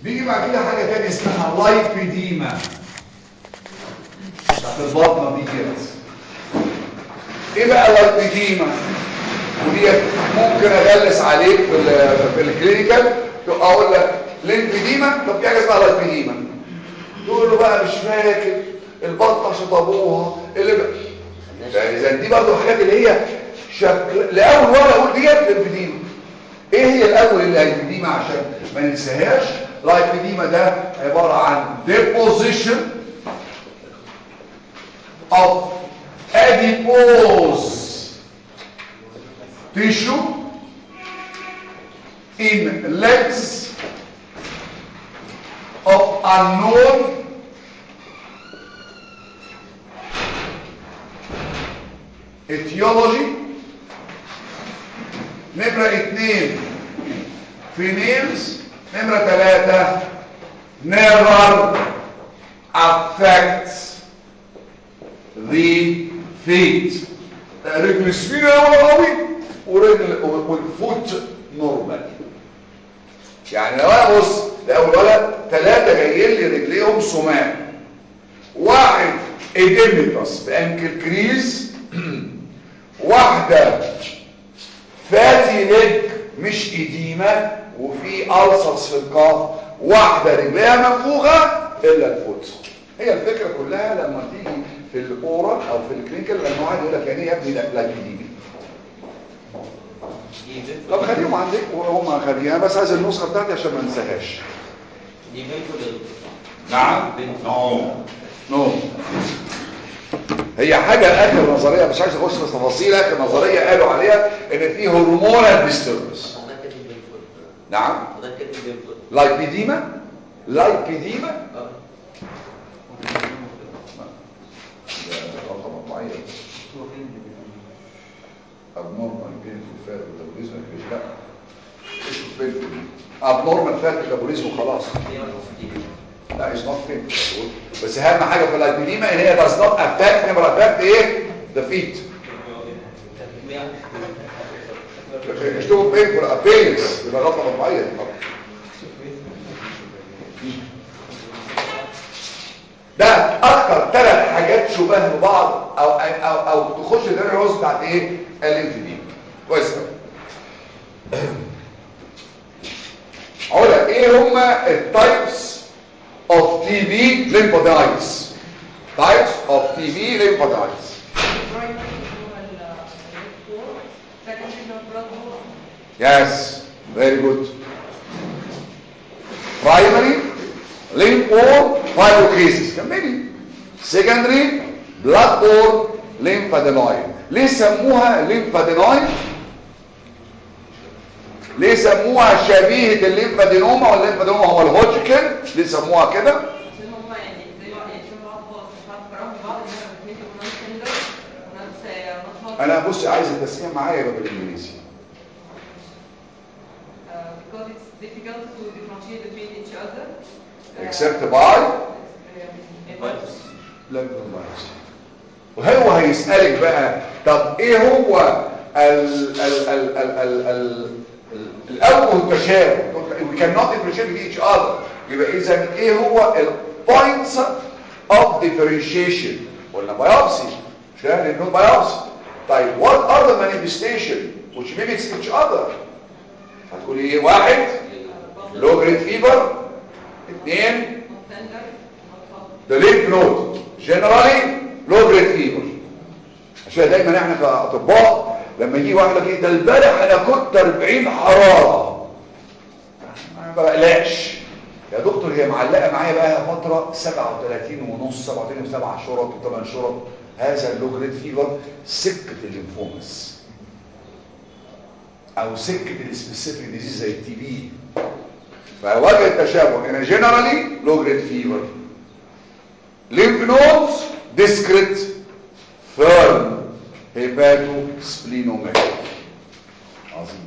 بيجي بعد كده حاجه ثانيه اسمها لايبيديما بتاعت البطنه دي كده ايه بقى لايبيديما ودي ممكن اغلس عليك في ال في الكلينيكال اقول لك ليمفيديما طب في حاجه اسمها لايبيديما تقول له بقى مش فاكر البطه شطبوها اللي بقى. يعني اذا دي برضه حاجات اللي هي شكل لاول مره اقول ديت ليمفيديما ايه هي الاول الليمفيديما عشان ما ننساهاش لايبيديما ده عباره عن deposition of adipose tissue in legs of unknown etiology نمرة اتنين فينيلز نمرة تلاتة never affects the feet رجل سفينة ولا قوي ورجل والفوت نورمال يعني لو انا بص ده اول ولد ثلاثة جايين لي رجليهم سمان واحد اديمتس بانكل كريز واحدة فاتي ليج مش اديمة وفي ألصص في القاف واحدة رجليها منفوخة الا الفوت هي الفكرة كلها لما تيجي في الاورال او في الكلينيكال لما واحد يقول لك يعني ايه يا ابني لايبيديمي طب خليهم عندك وهم خليها بس عايز النسخة بتاعتي عشان ما انساهاش دي بنت بنت نعم بنت نو نو هي حاجة اخر نظرية مش عايز اخش في تفاصيل اخر نظرية قالوا عليها ان في هرمونال ديستربنس حضرتك كاتب بنت نعم حضرتك كاتب بنت لايبيديما لايبيديما اه رقم معين abnormal painful fat metabolism مش لا اسمه painful abnormal fat metabolism وخلاص 161 لا is not painful بس اهم حاجه في اللايبيديما ان هي does not affect never affect ايه the feet اشتغل painful appearance يبقى رقم معين طبعا ده اكتر ثلاث حاجات شبه ببعض او او او تخش ده الروز بتاعت ايه الليمفيديما كويس قوي علا ايه هما التايبس اوف تي بي ليمفودايتس تايبس اوف تي بي ليمفودايتس yes very good primary lymph fibrocases كملي secondary blood-borne lymphadenoid ليه سموها lymphadenoid ليه سموها شبيهة الليمفادينوما والليمفادينوما هو الهوجكن ليه سموها كده انا بص عايز التسمية معايا يبقى بالانجليزي because it's difficult to differentiate between each other. uh, except by um, lymphocytes وهو هيسألك بقى طب ايه هو ال ال ال ال ال ال الاول التشابه we cannot differentiate with each other يبقى اذا ايه هو ال points of differentiation قلنا biopsy مش كده لانه biopsy طيب what are the manifestation which mimics each other هتقول ايه واحد low grade fever اثنين not tender, not hot. the lymph node generally low grade fever عشان دايما احنا كاطباء لما يجي واحد يقول لك إيه ده البارح انا كنت 40 حراره ما بقلقش يا دكتور هي معلقه معايا بقى فتره 37 ونص 37 وسبع شرط وثمان شرط هذا اللو جريد فيفر سكه الليمفومس او سكه السبيسيفيك ديزيز زي التي بي فوجه التشابه ان جنرالي لو جريد فيفر lymph nodes discrete firm hepatosplenomegaly عظيم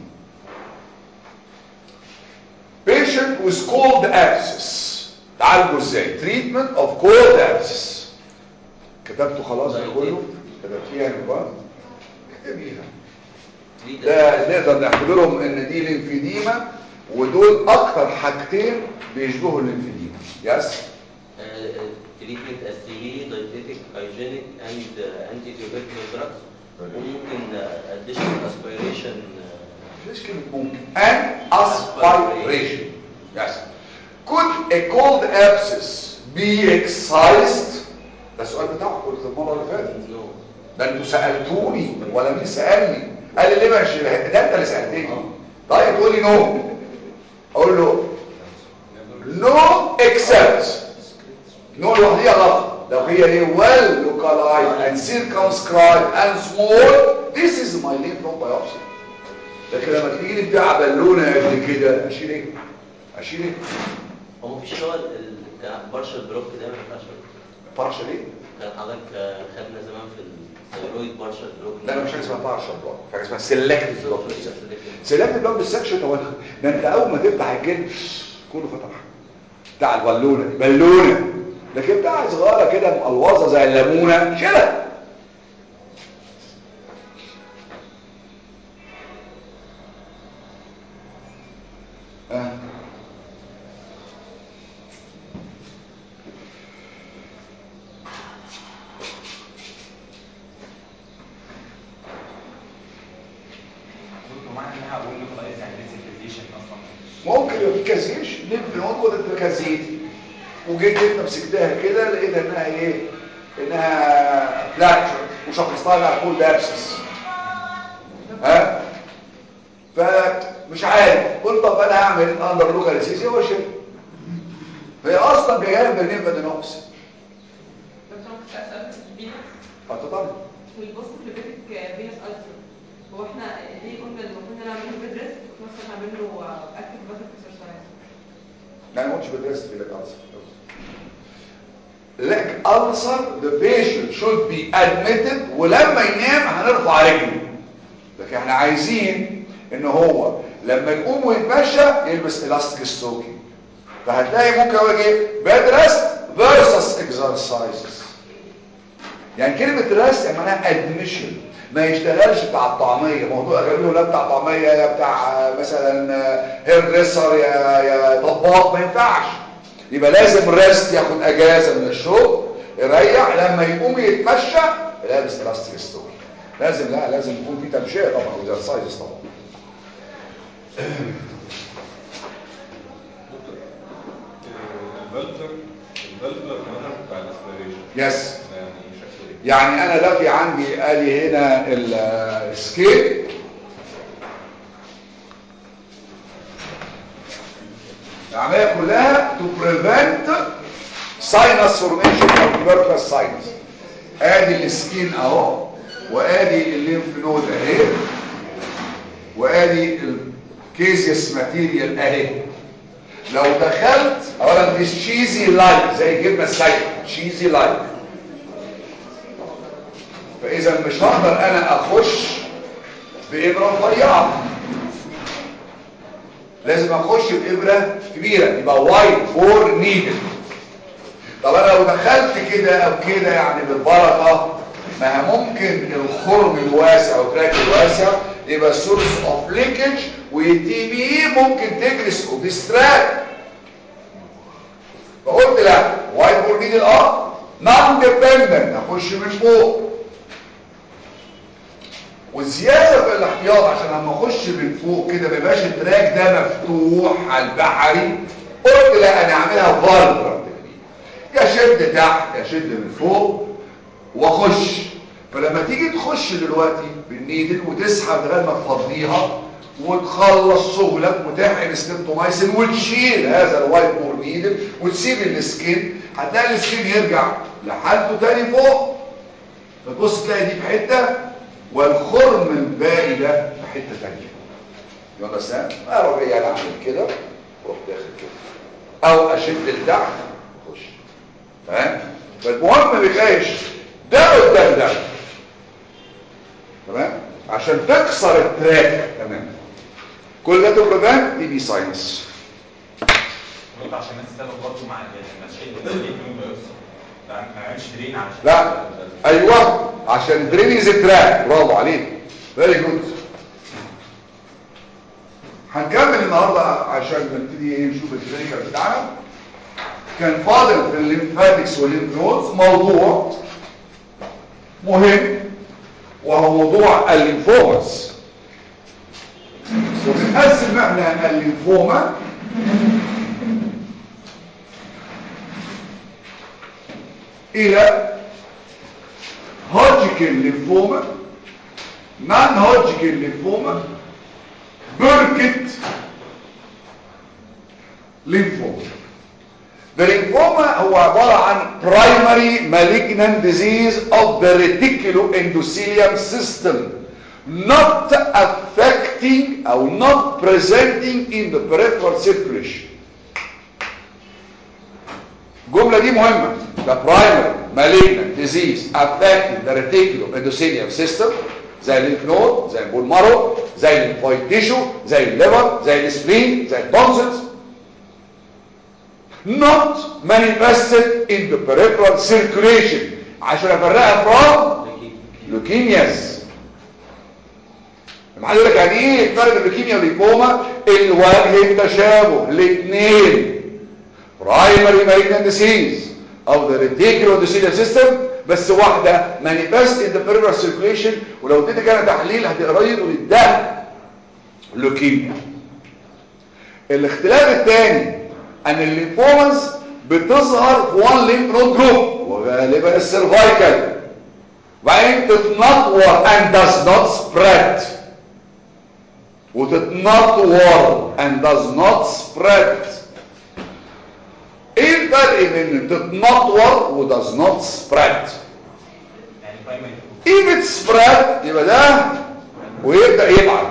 patient with cold abscess تعالجه ازاي treatment of cold abscess كتبته خلاص ده كله كتبتيها يا نبات اكتبيها ده نقدر نعتبرهم ان دي ليمفيديما ودول اكتر حاجتين بيشبهوا الليمفيديما يس treatment as severe dietetic, hygienic and uh, anti-tubercular drugs وممكن uh, additional aspiration uh, مفيش كلمة ممكن and aspiration yes could a cold abscess be excised ده السؤال بتاعك قلت المرة اللي فاتت no ده انتوا سألتوني ولا مين سألني قال لي ليه مش ده انت اللي سألتني طيب تقول لي نو اقول له نو اكسبت نو لوحديها غلط لو هي ايه well localized and circumscribed and small this is my lymph node biopsy لكن لما تيجي لي بتاع بالونه قد كده اشيل ايه اشيل ايه هو مفيش اللي هو ال- ال- كان بارشل بلوك ده ما ينفعش بارشل ايه كان حضرتك آه، خدنا زمان في الثيرويد بارشل بلوك لا مش حاجه اسمها بارشل بلوك حاجه اسمها سيلكتيف بلوك سيلكتيف بلوك بالسكشن هو ده انت اول ما تفتح الجلد كله فتح بتاع البالونه دي بالونه لكن بتاع صغيره كده مقلوظه زي الليمونه شيلها آه. دكتور معنى ان انا اقول له خلاص يعني ديسكريزيشن اصلا ممكن يبقى في كازيش ليمف نود وده كازيتي وجيت انت مسكتها كده لقيت انها ايه انها فلاكشر وشخصتها انها كول دابسس ها فمش عارف قلت طب انا هعمل اندر لوكاليسيسيا واشيل هي اصلا جايه من الليمف ادينوكس دكتور ممكن اسال فينس فتطلع والبوست فليبيتك فينس ألسر هو احنا ليه قلنا المفروض ان انا اعمل له بيد ريست وفي نفس الوقت اعمل له اكتف باتر اكسرسايز لا ما قلتش بدرست في لك ألسر لك ألسر the patient should be admitted ولما ينام هنرفع رجله لكن احنا عايزين ان هو لما يقوم ويتمشى يلبس elastic ستوكينج فهتلاقي ممكن يقول ايه bed rest versus exercises يعني كلمة رست يعني معناها admission ما يشتغلش بتاع الطعمية موضوع غريب ولا بتاع طعمية يا بتاع آه، مثلا هير دريسر يا يا طباخ ما ينفعش يبقى لازم ريست ياخد اجازة من الشغل يريح لما يقوم يتمشى لابس الاستيك ستوري لازم لا لازم يكون في تمشية طبعا واكسرسايز طبعا الفلتر الفلتر كمان بتاع الاسبيريشن يس يعني شكله ايه يعني انا لا في عندي ادي هنا السكيل العمليه كلها to prevent sinus formation او tuberculous sinus ادي السكين اهو وادي الليمف نود اهي وادي الكيزيس ماتيريال اهي لو دخلت اولا مش تشيزي لايك زي الجبنه السايحه تشيزي لايك فاذا مش هقدر انا اخش بابره رفيعه لازم اخش بابره كبيره يبقى وايد فور نيدل طب انا لو دخلت كده او كده يعني بالبركه ما هي ممكن الخرم الواسع والتراك الواسع يبقى سورس اوف ليكج والتي بي ممكن تجلس وديستراكت فقلت لا وايد فور نيدل اه نون ديبندنت اخش من فوق والزيادة في الاحتياط عشان لما اخش من فوق كده ما يبقاش التراك ده مفتوح على البحري قلت لا انا اعملها فالبرا يا شد تحت يا شد من فوق واخش فلما تيجي تخش دلوقتي بالنيدل وتسحب لغايه ما تفضيها وتخلص شغلك وتحقن سكنتومايسين وتشيل هذا الوايت بور نيدل وتسيب السكين هتلاقي السكين يرجع لحالته تاني فوق فتبص تلاقي دي في حته والخرم الباقي ده في حته ثانيه يلا سام اروح يعني اعمل كده واروح داخل كده او اشد لتحت اخش فاهم فالمهم ما بيخاش ده قدام ده تمام عشان تكسر التراك تمام كل ده تبريفنت دي بي ساينس قلت عشان الناس تستخدم برضه مع المشاكل اللي بين البيوبسي ما نعملش درين علشان لا ايوه عشان درينيز التراك برافو عليك فيري جود هنكمل النهارده عشان نبتدي ايه نشوف الكلينيكال بتاعنا كان فاضل في الليمفاتكس والليمف نودز موضوع مهم وهو موضوع الليمفوماس وبنقسم احنا الليمفوما الى هوجكن ليمفوما نان هوجكن ليمفوما بيركت ليمفوما The lymphoma هو عبارة عن primary malignant disease of the reticuloendothelium system not affecting or not presenting in the peripheral circulation الجملة دي مهمة the primary malignant disease affecting the reticuloendothelium system زي الليمف نود زي البون مارو زي الليمفويد تيشو زي الليفر زي السبلين زي التونسلز not manifested in the peripheral circulation عشان افرقها from leukemias لما حد يقول لك يعني ايه الفرق بين الليوكيميا والليمفوما الوجه التشابه الاثنين primary malignant disease of the reticuloendothelial system بس واحدة manifest in the peripheral circulation ولو اديتك انا تحليل هتقريه للدم لوكيميا الاختلاف الثاني ان الليمفومز بتظهر في وان ليمف نود جروب وغالبا السيرفايكال وبعدين تتنطور and does not spread وتتنطور and does not spread ايه الفرق بين تتنطور و does not spread يعني برايمري if it spread يبقى ده ويبدأ يبعد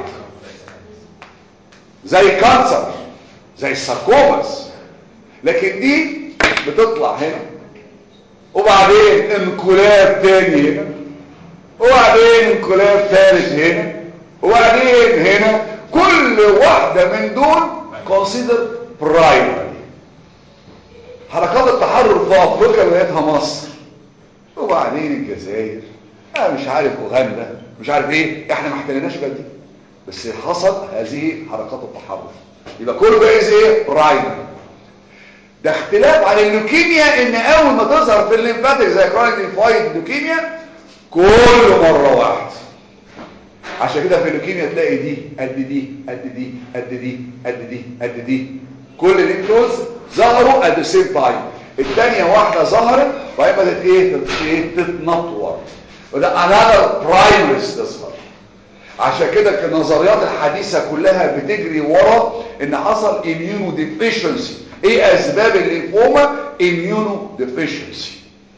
زي كانسر زي الساركوماس لكن دي بتطلع هنا وبعدين انقلاب تاني هنا وبعدين انقلاب ثالث هنا وبعدين هنا كل واحدة من دول consider primary حركات التحرر في افريقيا بدايتها مصر وبعدين الجزائر آه مش عارف اوغندا مش عارف ايه احنا ما احتلناش بلدي بس حصل هذه حركات التحرر يبقى كله ده ايه برايمري ده اختلاف عن اللوكيميا ان اول ما تظهر في الليمفاتيك زي كرونيك ليمفويد لوكيميا كل مره واحده عشان كده في اللوكيميا تلاقي دي قد دي قد دي قد دي قد دي قد دي كل الليمفوز ظهروا at the same time الثانيه واحده ظهرت وبعدين بدات ايه تت- ايه تتنطور وده another primaries تظهر عشان كده النظريات الحديثة كلها بتجري ورا ان حصل immuno deficiency ايه اسباب الليمفوما immuno deficiency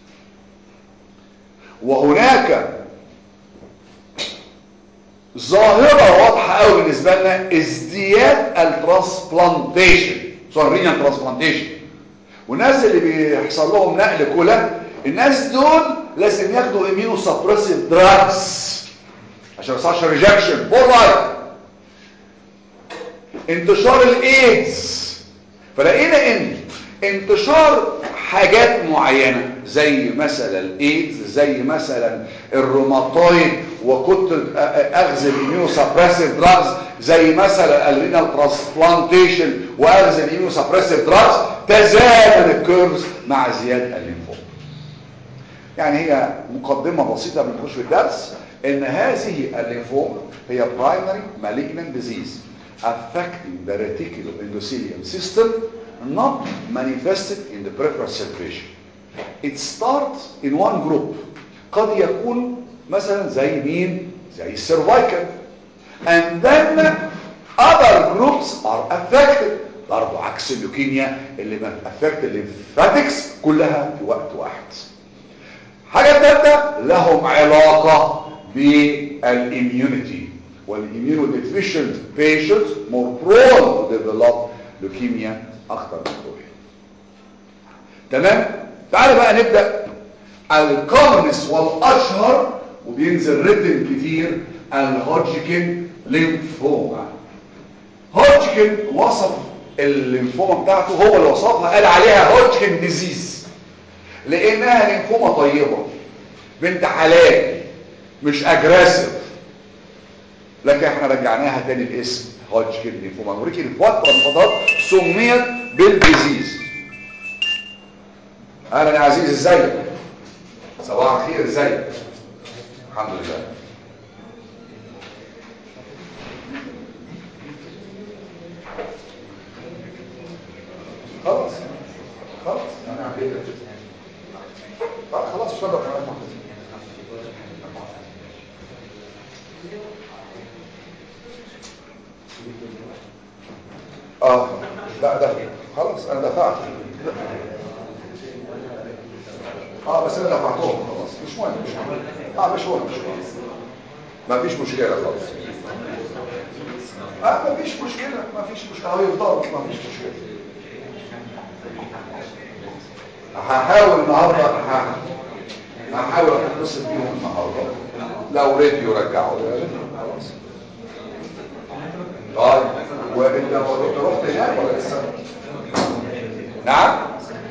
وهناك ظاهرة واضحة قوي بالنسبة لنا ازدياد الترانسبلانتيشن سواء رينال ترانسبلانتيشن والناس اللي بيحصل لهم نقل كلى الناس دول لازم ياخدوا اميونو سبريسيف دراجز عشان ما يحصلش ريجكشن فور لايف انتشار الايدز فلقينا ان انتشار حاجات معينة زي مثلا الايدز زي مثلا الروماتويد وكنت اخذ الاميونو سبريسيف دراجز زي مثلا الرينال ترانسبلانتيشن واخذ الاميونو سبريسيف دراجز تزامن الكيرفز مع زيادة الليمفوما يعني هي مقدمة بسيطة من نخش في الدرس ان هذه الليمفوما هي primary malignant disease affecting the reticuloendothelium system not manifested in the peripheral circulation it starts in one group قد يكون مثلا زي مين زي السيرفايكال and then other groups are affected برضه عكس اللوكيميا اللي ما affect الليمفاتكس كلها في وقت واحد حاجة ثالثة لهم علاقة بالإميونيتي والإميونو deficient patients more prone to develop leukemia أخطر من دول تمام تعال بقى نبدأ الكومنس والأشهر وبينزل ريتم كتير الهوجكن ليمفوما هوجكن وصف الليمفوما بتاعته هو اللي وصفها قال عليها هوجكن ديزيز لانها ليمفوما طيبة بنت حلال مش اجريسيف لكن احنا رجعناها تاني الاسم هودجكن لينفوما اوريكي الفتره من الفترات سميت بالديزيز اهلا يا عزيز ازيك صباح الخير ازيك الحمد لله خلاص خلاص انا عم بيقدر خلاص اتفضل كمان اه لا ده خلاص انا دفعت اه بس انا دفعتهم خلاص مش مهم مش مهم اه مش مهم مش مهم ما فيش مشكله خالص اه ما فيش مشكله ما فيش مشكله هو يفضل ما فيش مشكله هحاول النهارده ه- هحاول اتصل بيهم النهارده لو راديو رجعوا لي خلاص طيب وانت انت رحت هناك ولا لسه نعم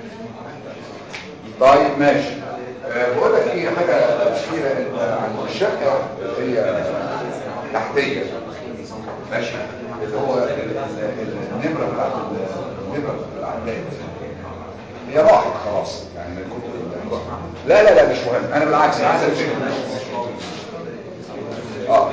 طيب ماشي أه بقول لك ايه حاجه اخيره انت عن الشقه اللي هي تحتيه ماشي اللي هو ال- ال- النمره بتاعت ال- النمره بتاعت العداد هي راحت خلاص يعني من كتر ال- لا لا لا مش مهم انا بالعكس انا عايز امشي اه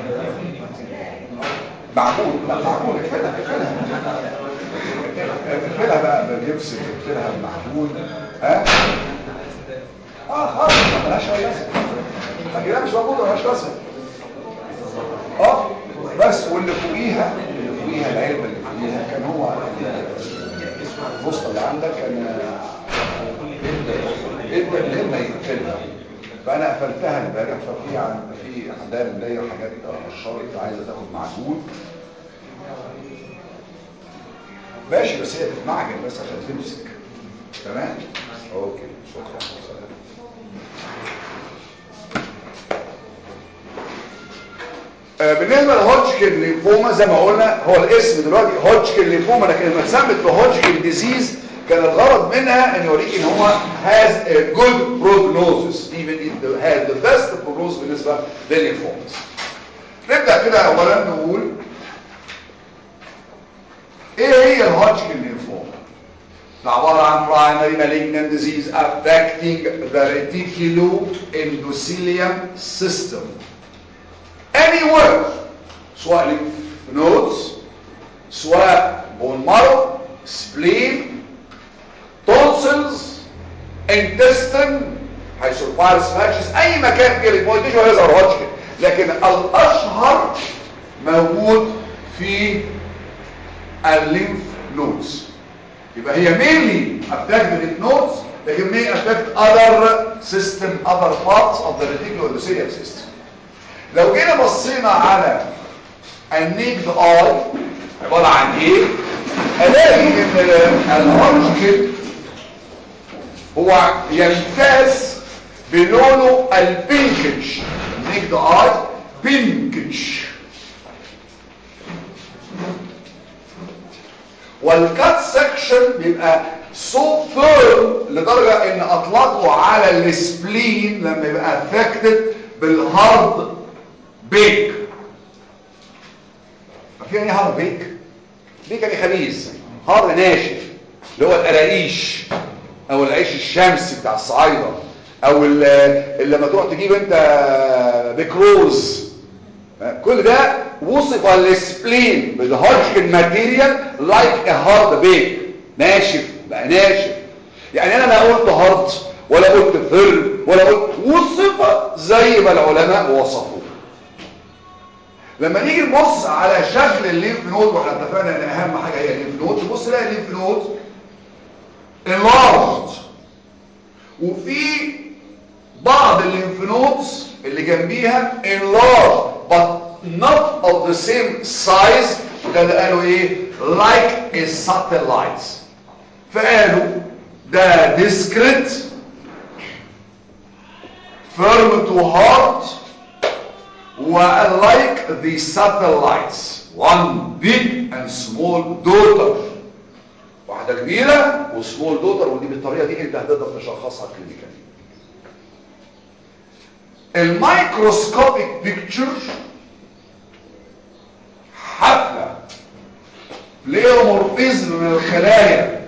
معقول لا معقول اقفلها اقفلها اقفلها بقى بالجبس اقفلها بمعقول ها اه خلاص ما لهاش اي لازمه كده مش موجوده ما لهاش لازمه اه بس واللي فوقيها اللي فوقيها العلبه اللي فوقيها كان هو الوسطى اللي عندك كان انت من غير ما يقفلها فانا قفلتها امبارح ففي عن في عندها ملايه حاجات قشرت عايزه تاخد معجون ماشي بس هي بتمعجن بس عشان تمسك تمام اوكي شكرا سلام آه، بالنسبه لهوجكن لينفوما زي ما قلنا هو الاسم دلوقتي هوجكن لينفوما لكن لما اتسمت بهوجكن ديزيز كان الغرض منها ان يوريك ان هو has a good prognosis even it has the best prognosis بالنسبه لللينفومز نبدا كده اولا نقول ايه هي الهوجكن لينفوما ده عباره عن primary malignant disease affecting the reticuloendothelium system anywhere سواء lymph nodes سواء bone marrow spleen tonsils intestine حيث الفيروس فاكشس اي مكان كده ما قلتش ولا يظهر هوجكن لكن الاشهر موجود في الليمف نودز يبقى هي mainly affect the lymph nodes لكن may affect other system other parts of the reticuloendothelium system لو جينا بصينا على النيكد اي عبارة عن ايه الاقي ان الهوجكن هو يمتاز بلونه البينكش النيكد اي بينكش والكات سكشن بيبقى سو فيرم لدرجة ان اطلقوا على السبلين لما يبقى افكتد بالهارد بيك في يعني هارد بيك بيك يعني خبيث هارد ناشف اللي هو القراقيش او العيش الشمسي بتاع الصعايده او ال- اللي لما تروح تجيب انت بكروز كل ده وصف السبلين بالهوجكن ماتيريال لايك ا هارد بيك ناشف بقى ناشف يعني انا لا قلت هارد ولا قلت فر ولا قلت وصف زي ما العلماء وصفوه لما نيجي نبص على شكل الليمف نود واحنا اتفقنا ان اهم حاجه هي الليمف نود تبص تلاقي الليمف نود enlarged وفي بعض الليمف نودز اللي جنبيها enlarged but not of the same size ده اللي قالوا ايه like a satellites فقالوا ده discrete firm to hard like the satellites one big and small daughter واحدة كبيرة وسمول دوتر ودي بالطريقة دي انت هتقدر تشخصها كلينيكالي الميكروسكوبيك بيكتشر حفلة بليومورفيزم من الخلايا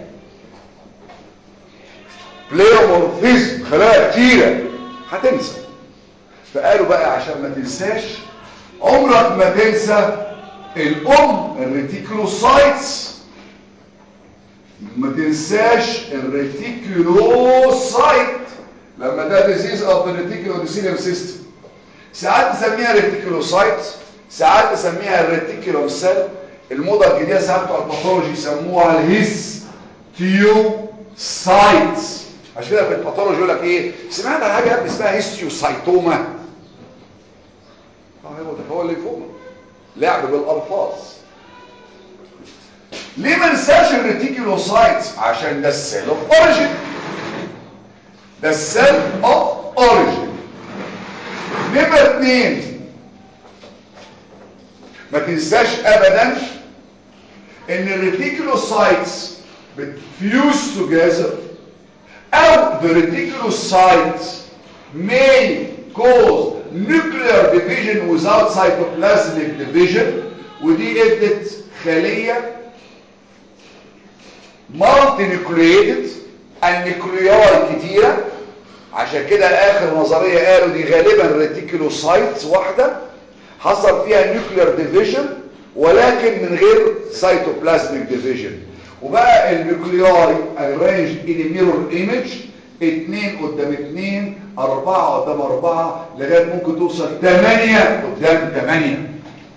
بليومورفيزم خلايا كتيرة هتنسى فقالوا بقى عشان ما تنساش عمرك ما تنسى الام الريتيكولوسايتس ما تنساش الريتيكولوسايت لما ده ديزيز اوف ذا ريتيكولوسيليوم سيستم ساعات نسميها ريتيكولوسايت ساعات نسميها الريتيكولوم سيل الموضه الجديده ساعات بتوع الباثولوجي يسموها الهيس تيو سايتس عشان كده في الباثولوجي يقول لك ايه سمعت عن حاجه اسمها هيستيوسايتوما اه هو ده هو الليفوما لعب بالالفاظ ليه ما ننساش الريتيكولوسايتس عشان ده السيل اوف اوريجين ده السيل اوف اوريجين نمرة اتنين ما تنساش ابدا ان الريتيكولوسايتس بتفيوز together او the reticulocytes may cause nuclear division without cytoplasmic division ودي ادت خلية مالتي نيوكلييتد النيوكليار كتيرة عشان كده اخر نظرية قالوا دي غالبا ريتيكولوسايتس واحدة حصل فيها نيوكلير ديفيجن ولكن من غير سيتوبلازميك ديفيجن وبقى النيوكلياري ارينج ان ميرور ايمج اتنين قدام اتنين اربعة قدام اربعة لغاية ممكن توصل تمانية قدام تمانية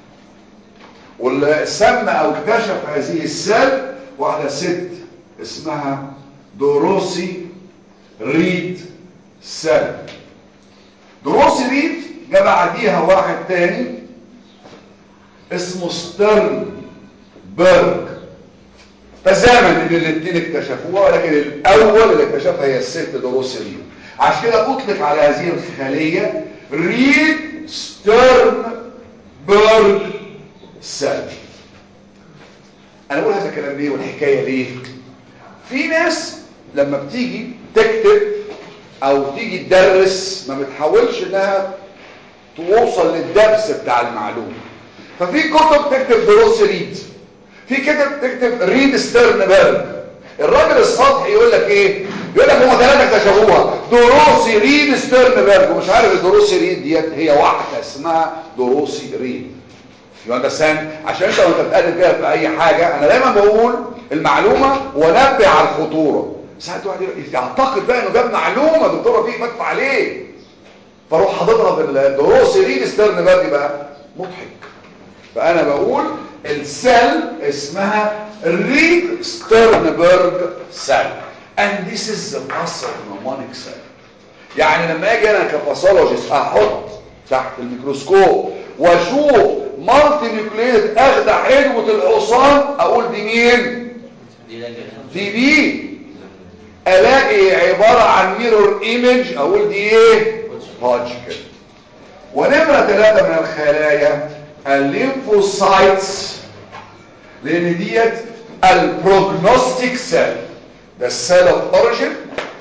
واللي سمى او اكتشف هذه السل واحدة ست اسمها دوروسي ريد سل دروسي ريد جاب بعديها واحد تاني اسمه سترن بيرج تزامن ان الاثنين اكتشفوها ولكن الاول اللي اكتشفها هي الست دروسي ريد عشان كده اطلق على هذه الخلية ريد سترن بيرج سل انا بقول هذا الكلام ليه والحكاية ليه في ناس لما بتيجي تكتب او تيجي تدرس ما بتحاولش انها توصل للدبس بتاع المعلومة ففي كتب تكتب دروس ريد في كتب تكتب ريد ستيرنبرج الراجل السطحي يقول لك ايه يقول لك هم ثلاثه اكتشفوها دروسي ريد ستيرنبرج ومش عارف الدروسي ريد ديت هي واحده اسمها دروسي ريد يو اندرستاند عشان انت وانت بتقلب كده في اي حاجه انا دايما بقول المعلومه ونبه على الخطوره ساعات واحد يعتقد بقى انه جاب معلومه دكتوره فيه فتح عليه فاروح حاططها في الدروس ريد ستيرنبرج بقى مضحك فانا بقول السيل اسمها ريد ستيرنبرج سيل and this is the muscle mnemonic cell يعني لما اجي انا كباثولوجيست احط تحت الميكروسكوب واشوف مالتي نيوكليد اخدع حلوة الحصان اقول دي مين دي لكن دي بي الاقي عبارة عن ميرور ايمج اقول دي ايه هوجكن ونمرة ثلاثة من الخلايا الليمفوسايتس لان ديت البروجنوستيك سيل ده السيل اوف اوريجين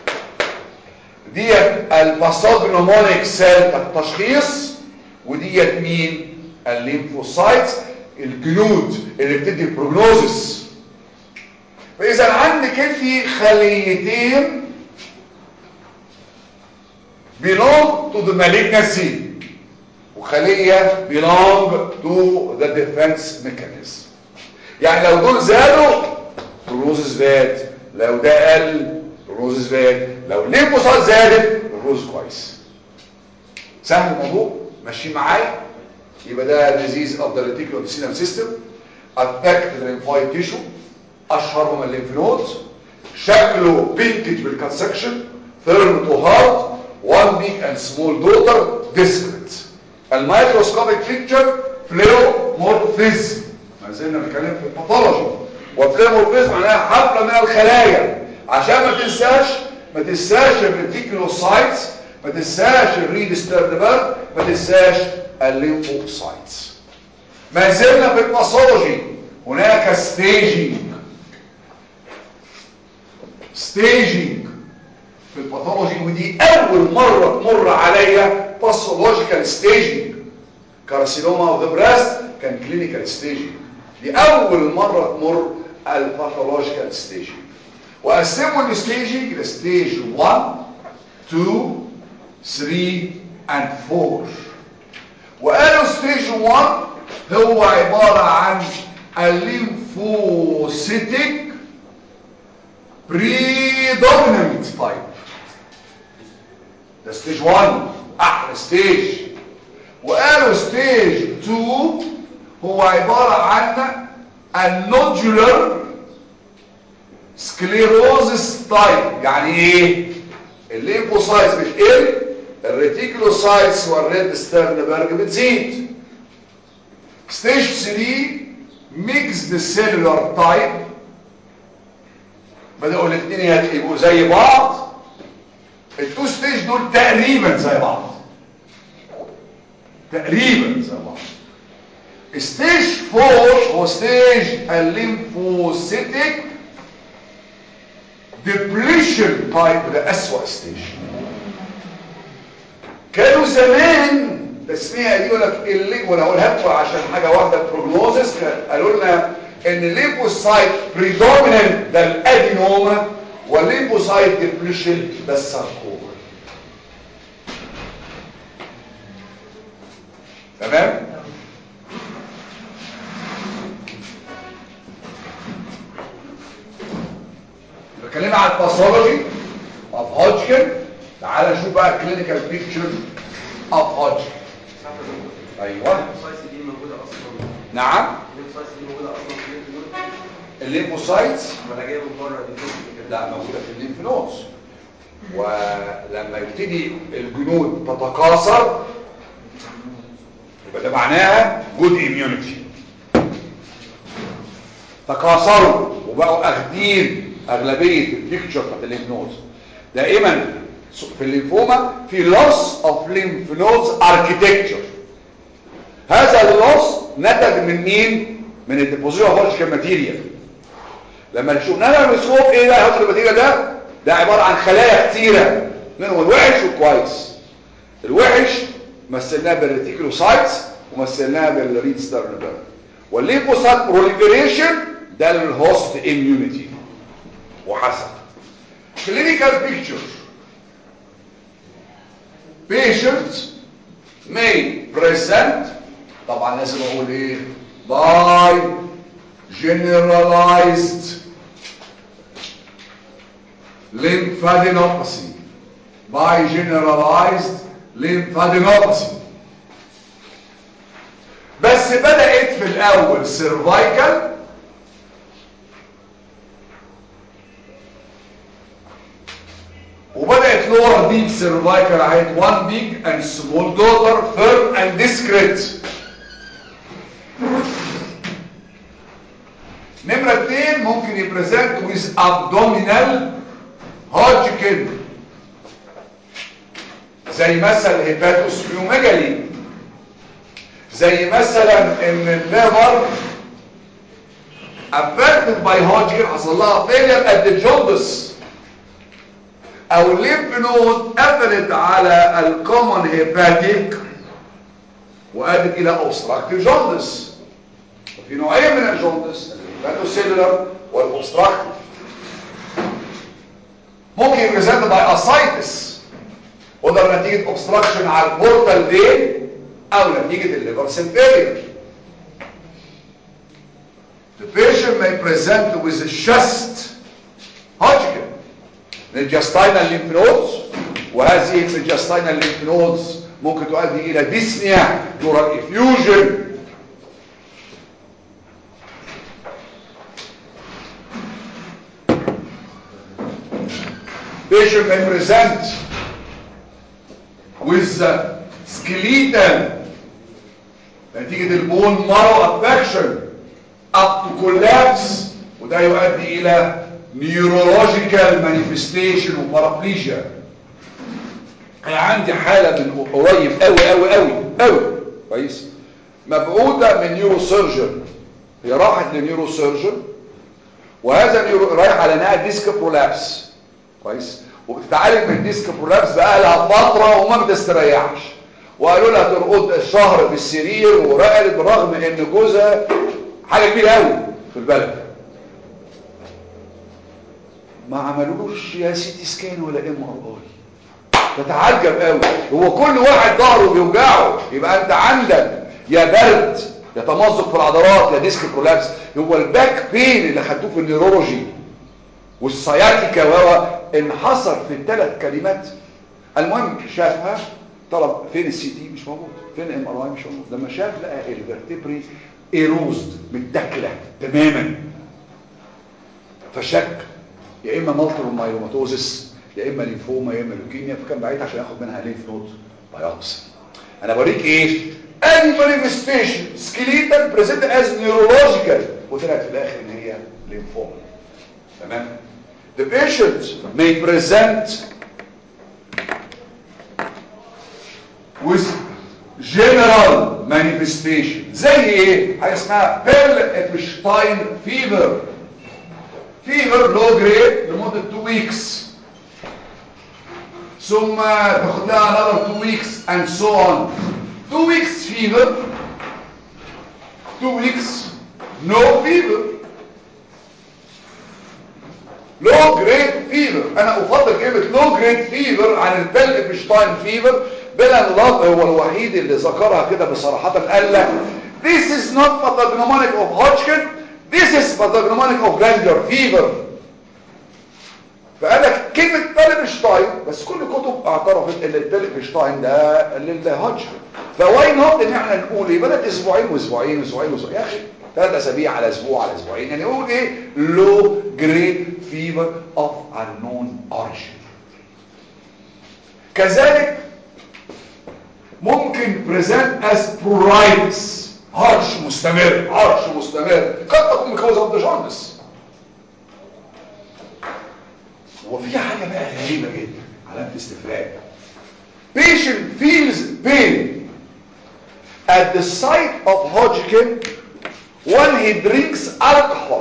ديت الباثوجنومونيك سيل التشخيص وديت مين الليمفوسايتس الجنود اللي بتدي البروجنوزس فاذا عندك انت خليتين belong to the malignancy وخلية belong to the defense mechanism يعني لو دول زادوا الروز زاد لو ده قل الروز زاد لو الليمفوسايت زادت الروز كويس سهل الموضوع ماشي معايا يبقى ده disease of the reticuloendothelial system affect the lymphoid tissue اشهرهم الليمف نودز شكله بينكج بالكونسكشن firm to hard one big and small daughter disparate الميكروسكوبيك بيكتشر فليومورفيزم ما زلنا بنتكلم في الباثولوجي وفليومورفيزم معناها حفله من الخلايا عشان ما تنساش ما تنساش الريتيكولوسايتس ما تنساش الريد ستيرنبرج ما تنساش الليمفوسايتس ما زلنا في الباثولوجي هناك ستيجينج ستيجينج في الباثولوجي ودي اول مره تمر عليا باثولوجيكال ستيجينج كارسينوما اوف ذا بريست كان كلينيكال ستيجينج دي اول مره تمر الباثولوجيكال ستيج وقسموا الستيجنج لستيج 1 2 3 and 4 وقالوا ستيج 1 هو عباره عن الليمفوسيتك predominant type ده ستيج 1 احلى ستيج وقالوا ستيج 2 هو عبارة عن النودولار سكليروزس تايب يعني ايه الليمفوسايتس بتقل الريتيكولوسايتس والريد ستيرنبرج بتزيد ستيج 3 ميكسد سيلولار تايب بدأوا الاثنين يبقوا زي بعض التو ستيج دول تقريبا زي بعض تقريبا زي بعض ستيج 4 هو ستيج الليمفوسيتك ديبليشن تايب ده اسوأ ستيج كانوا زمان تسميها دي يقول لك اللي وانا اقولها لكم عشان حاجه واحده بروجنوزس قالوا لنا ان الليمفوسايت بريدوميننت ده الادينوما والليمفوسايت ديبليشن ده الساركوما تمام بكلمنا عن الباثولوجي اوف هوجكن تعال نشوف بقى الكلينيكال بيكتشر اوف هوجكن ايوه السايس دي موجوده اصلا نعم السايس دي موجوده اصلا في الليمف الليمفوسايتس ولا جايه من بره دي كده لا موجوده في الليمف نودز ولما يبتدي الجنود تتكاثر يبقى ده معناها جود اميونيتي تكاثروا وبقوا اخدين اغلبيه البيكتشر بتاعت الليمف نودز دائما في الليمفوما في لوس اوف ليمف نودز اركيتكتشر هذا اللوس نتج من مين من الديبوزيشن اوف ماتيريال لما شفناها بالميكروسكوب ايه ده هذا الماتيريال ده ده عباره عن خلايا كتيره منهم الوحش والكويس الوحش مثلناه بالريتيكولوسايتس ومثلناه بالريد ستيرنبرج والليمفوسايت بروليفريشن ده للهوست اميونيتي وحسب clinical picture patient may present طبعا لازم اقول ايه by generalized lymphadenopathy by generalized lymphadenopathy بس بدأت في الأول cervical وبدأت lower deep cervical عيد one big and small daughter firm and discrete نمرة اتنين ممكن يبريزنت with abdominal Hodgkin زي مثلا هيباتوسبيوميجالي زي مثلا ان الليفر affected by Hodgkin حصل لها failure at the jaundice او الليمف نود قفلت على الكومن هيباتيك وادت الى اوبستراكتيف جوندس وفي نوعين من الجوندس الهيباتوسيلولار والاوبستراكتيف ممكن يبريزنت باي اسايتس وده نتيجه اوبستراكشن على البورتال فين او نتيجه الليفر سيل فيلير The patient may present with a chest Hodgkin الجستاينال lymph nodes وهذه الجستاينال lymph nodes ممكن تؤدي الى ديسنيا dural effusion patient may present with skeletal نتيجة البون مارو افكشن up to collapse وده يؤدي الى neurological manifestation وبارابليجيا انا عندي حالة من قريب قوي قوي قوي قوي كويس مبعوثة من نيورو سيرجن هي راحت لنيورو سيرجن وهذا نيورو رايح على انها ديسك برولابس كويس وبتتعالج من ديسك برولابس بقى لها فترة وما بتستريحش وقالوا لها ترقد الشهر في السرير ورقلت برغم ان جوزها حاجه كبيره قوي في البلد ما عملوش يا سيتي سكان ولا ام ار اي تتعجب قوي هو كل واحد ظهره بيوجعه يبقى انت عندك يا برد يا تمزق في العضلات يا ديسك برولابس هو الباك بين اللي خدوه في النيرولوجي والسياتيكا وهو انحصر في الثلاث كلمات المهم شافها طلب فين السي تي مش موجود فين الام ار اي مش موجود لما شاف لقى الفرتبري ايروزد متاكله تماما فشك يا اما مالتيبل مايلوماتوزس يا اما لينفوما يا اما لوكيميا فكان بعيد عشان ياخد منها لينف نود بايوبسي انا بوريك ايه ادي مانيفستيشن سكيليتال بريزنت از نيورولوجيكال وطلعت في الاخر ان هي لينفوما تمام the patient may present with general manifestation زي ايه حاجه اسمها بيرل ابشتاين فيفر فيفر لو جريد لمده 2 ويكس ثم تاخد لها another 2 weeks and so on 2 weeks fever 2 weeks no fever low grade fever انا افضل كلمه low grade fever عن البيل ابشتاين فيفر بلا الله هو الوحيد اللي ذكرها كده بصراحه قال لك this is not pathognomonic of Hodgkin this is pathognomonic of glandular fever فقال لك كلمة بيلبشتاين بس كل كتب اعترفت ان البيلبشتاين ده للهودجكن فواي نوت ان احنا نقول ايه بدات اسبوعين واسبوعين واسبوعين واسبوعين يا اخي ثلاث اسابيع على اسبوع على اسبوعين يعني نقول ايه لو جريد فيفر اوف unknown origin كذلك ممكن present as pruritus هرش مستمر هرش مستمر قد تكون because of the jaundice وفي حاجة بقى غريبة جدا علامة استفهام patient feels pain at the site of Hodgkin when he drinks alcohol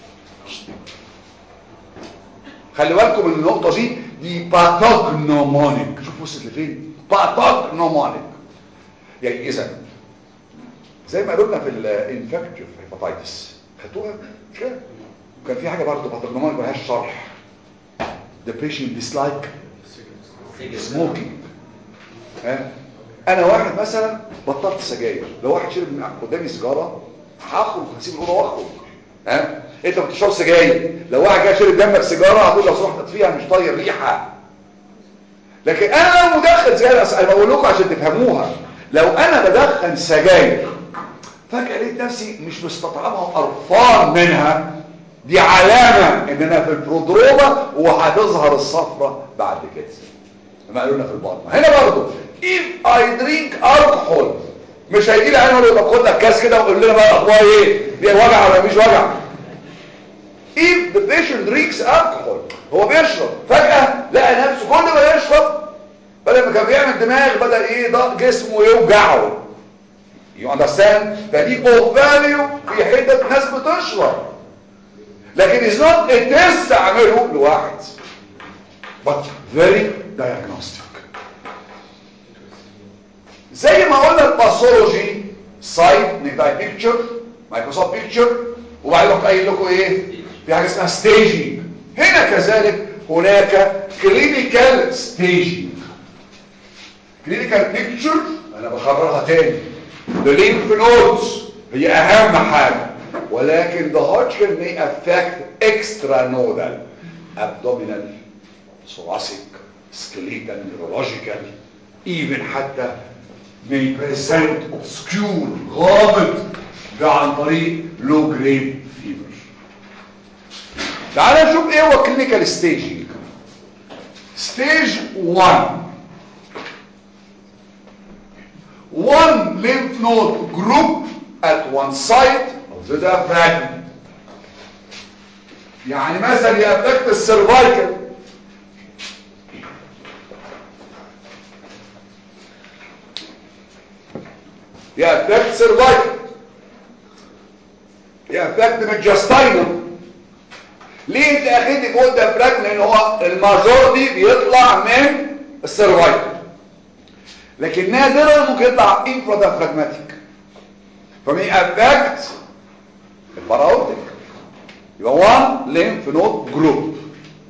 خلي بالكم من النقطة دي دي باثوجنومونيك شوف وصلت لفين باثوجنومونيك يعني اذا زي ما قلنا في الانفكتيف هيباتايتس خدتوها مش كده كان في حاجة برضه باثوجنومونيك ملهاش شرح the patient dislike smoking ها انا واحد مثلا بطلت سجاير لو واحد شرب من قدامي سيجاره هخرج هسيب الاوضه واخرج ها انت بتشرب سجاير لو واحد جاي شرب جنبك سيجاره هتقول لو سمحت اطفيها مش طاير ريحه لكن انا لو مدخن سجاير انا بقول لكم عشان تفهموها لو انا بدخن سجاير فجاه لقيت نفسي مش مستطعمها وقرفان منها دي علامة ان انا في البرودروما وهتظهر الصفرة بعد كده ما قالوا لنا في البطن هنا برضو if I drink alcohol مش هيجي لي انا ولا خد لك كاس كده وقول لنا بقى اخبار ايه دي وجع ولا مش وجع if the patient drinks alcohol هو بيشرب فجأة لقى نفسه كل ما يشرب بدل ما كان بيعمل دماغ بدأ ايه ضغط جسمه يوجعه you understand فدي of value في حتة ناس بتشرب لكن is not a test اعمله لواحد but very diagnostic زي ما قلنا الباثولوجي سايت نكتب بيكتشر مايكروسوفت بيكتشر وبعدين رحت قايل لكم ايه في حاجه اسمها staging هنا كذلك هناك clinical staging clinical picture انا بكررها تاني the lymph nodes هي اهم حاجه ولكن the Hodgkin may affect extranodal abdominal thoracic skeletal neurological even حتى may present obscure غامض ده عن طريق low grade fever تعال نشوف ايه هو clinical staging stage 1 one lymph node group at one side of the diaphragm يعني مثلا يأفكت السيرفايكل يأفكت سيرفايكل يأفكت ميدجاستاينم ليه انت اخدت فوق الديافراجم لان هو الماجورتي بيطلع من السيرفايكل لكن نادرا ممكن يطلع انفرا ديافراجماتيك فمي افكت الباراورتيك يبقى 1 ليمف نود جروب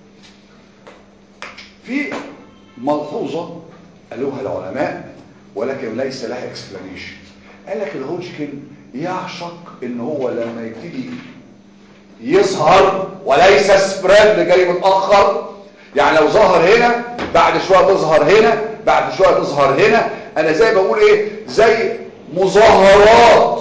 في ملحوظة قالوها العلماء ولكن ليس لها اكسبلانيشن قال لك الهوجكن يعشق ان هو لما يبتدي يظهر وليس سبريد اللي جاي متاخر يعني لو ظهر هنا بعد شويه تظهر هنا بعد شويه تظهر هنا انا زي بقول ايه زي مظاهرات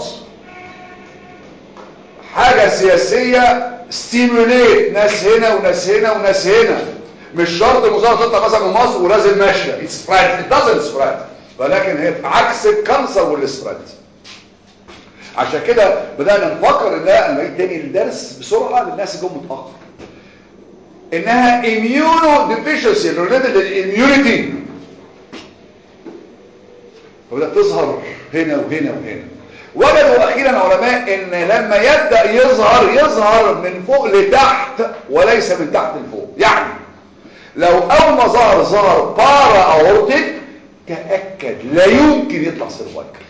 حاجه سياسيه ستيموليت ناس هنا وناس هنا وناس هنا مش شرط المظاهره تطلع مثلا من مصر ولازم ماشيه اتس سبريد ات دازنت سبريد ولكن هي عكس الكانسر والسبريد عشان كده بدأنا نفكر ان ده نعيد تاني الدرس بسرعة للناس اللي جم متأخر انها immuno deficiency related للimmunity فبدأت تظهر هنا وهنا وهنا وجدوا اخيرا علماء ان لما يبدأ يظهر يظهر من فوق لتحت وليس من تحت لفوق يعني لو اول ما ظهر ظهر بارا اورتيك تأكد لا يمكن يطلع سيرفايكل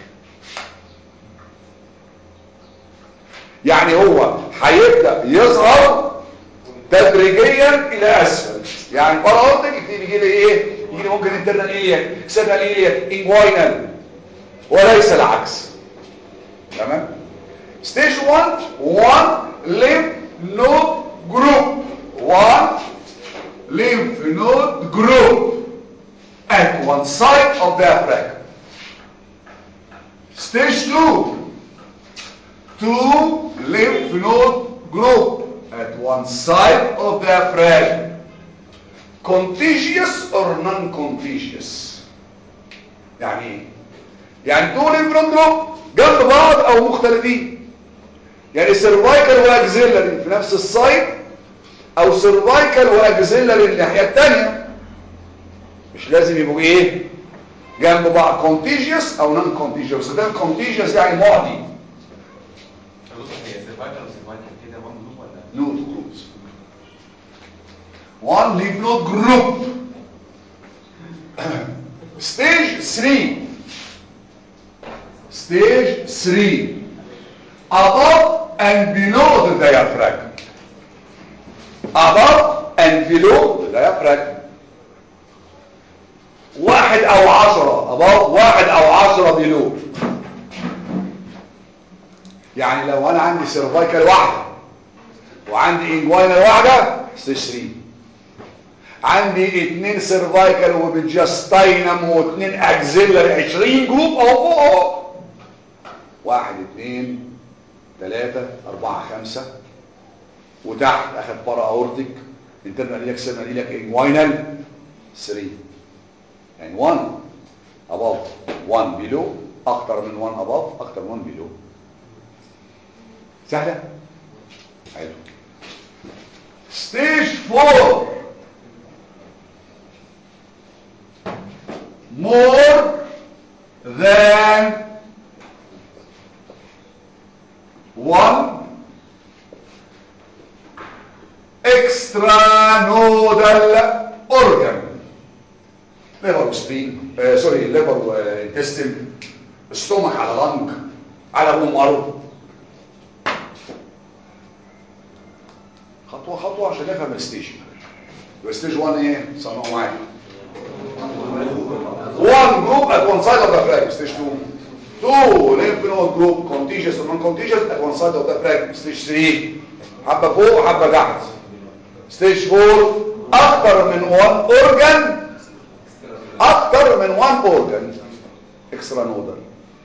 يعني هو هيبدأ يظهر تدريجيا الى اسفل يعني باراورتيك يبتدي يجي لي ايه يجي لي ممكن انترنال ايه اكسترنال ايه انجوينال وليس العكس تمام ستيج 1 1 lymph node group 1 lymph node group at one side of the diaphragm stage 2 two lymph node group at one side of the diaphragm. Contagious or non-contagious? يعني ايه؟ يعني two lymph node group جنب بعض او مختلفين. يعني سيرفايكال واكزيلري في نفس السايت او سيرفايكال واكزيلري الناحيه الثانيه. مش لازم يبقوا ايه؟ جنب بعض contagious او non-contagious. ده contagious يعني معدي. هي سيرفايكال وسيرفايكال كده وان جروب ولا node groups. One lymph node group. Stage 3. Stage 3. Above and below the diaphragm. Above and below the diaphragm. واحد او عشرة above واحد او عشرة below يعني لو انا عندي سيرفايكال واحدة وعندي انجوينال واحدة ستيج 3 عندي اتنين سيرفايكال وبالجاستاينم واتنين اكزيلر 20 جروب اهو فوق اهو واحد اتنين تلاتة اربعة خمسة وتحت اخد بارا اورتيك انترنال ايلك سيرنال ايلك انجوينال 3 يعني 1 above 1 below اكتر من 1 above اكتر من 1 below سهلة حلو ستيج 4 more than one extranodal organ liver وسبين آه سوري liver وانتستين استومك على لنج على بومر خطوة خطوة عشان نفهم الستيج يبقى ستيج 1 ايه صنعوا معايا 1 جروب at one side of the frag stage 2 2 lymph node group contagious or non-contagious at one side of the frag stage 3 حبة فوق حبة تحت stage 4 اكتر من 1 organ اكتر من 1 organ extra nodal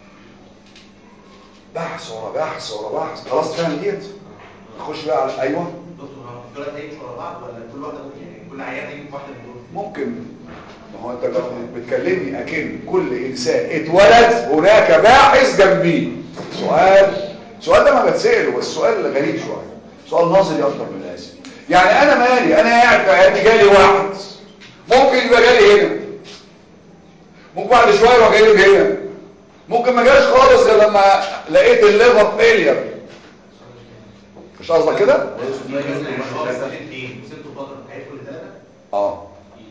بحث ورا بحث ورا بحث خلاص فاهم ديت نخش بقى على ايوه دكتور هو دول هيمشوا ورا بعض ولا كل واحده يعني كل عيان هيجي في واحده من دول؟ ممكن ما هو انت لو بتكلمني اكن كل انسان اتولد هناك باحث جنبيه سؤال السؤال ده ما بتسأله بس سؤال غريب شويه سؤال نظري اكتر من لازم يعني انا مالي انا قاعد في عيادتي جالي واحد ممكن يبقى جالي هنا ممكن بعد شويه يبقى جاي لي هنا ممكن ما جاش خالص غير لما لقيت الليفر فيلير مش قصدك كده اثنين وسبتوا فتره هيدخل لثلاثه اه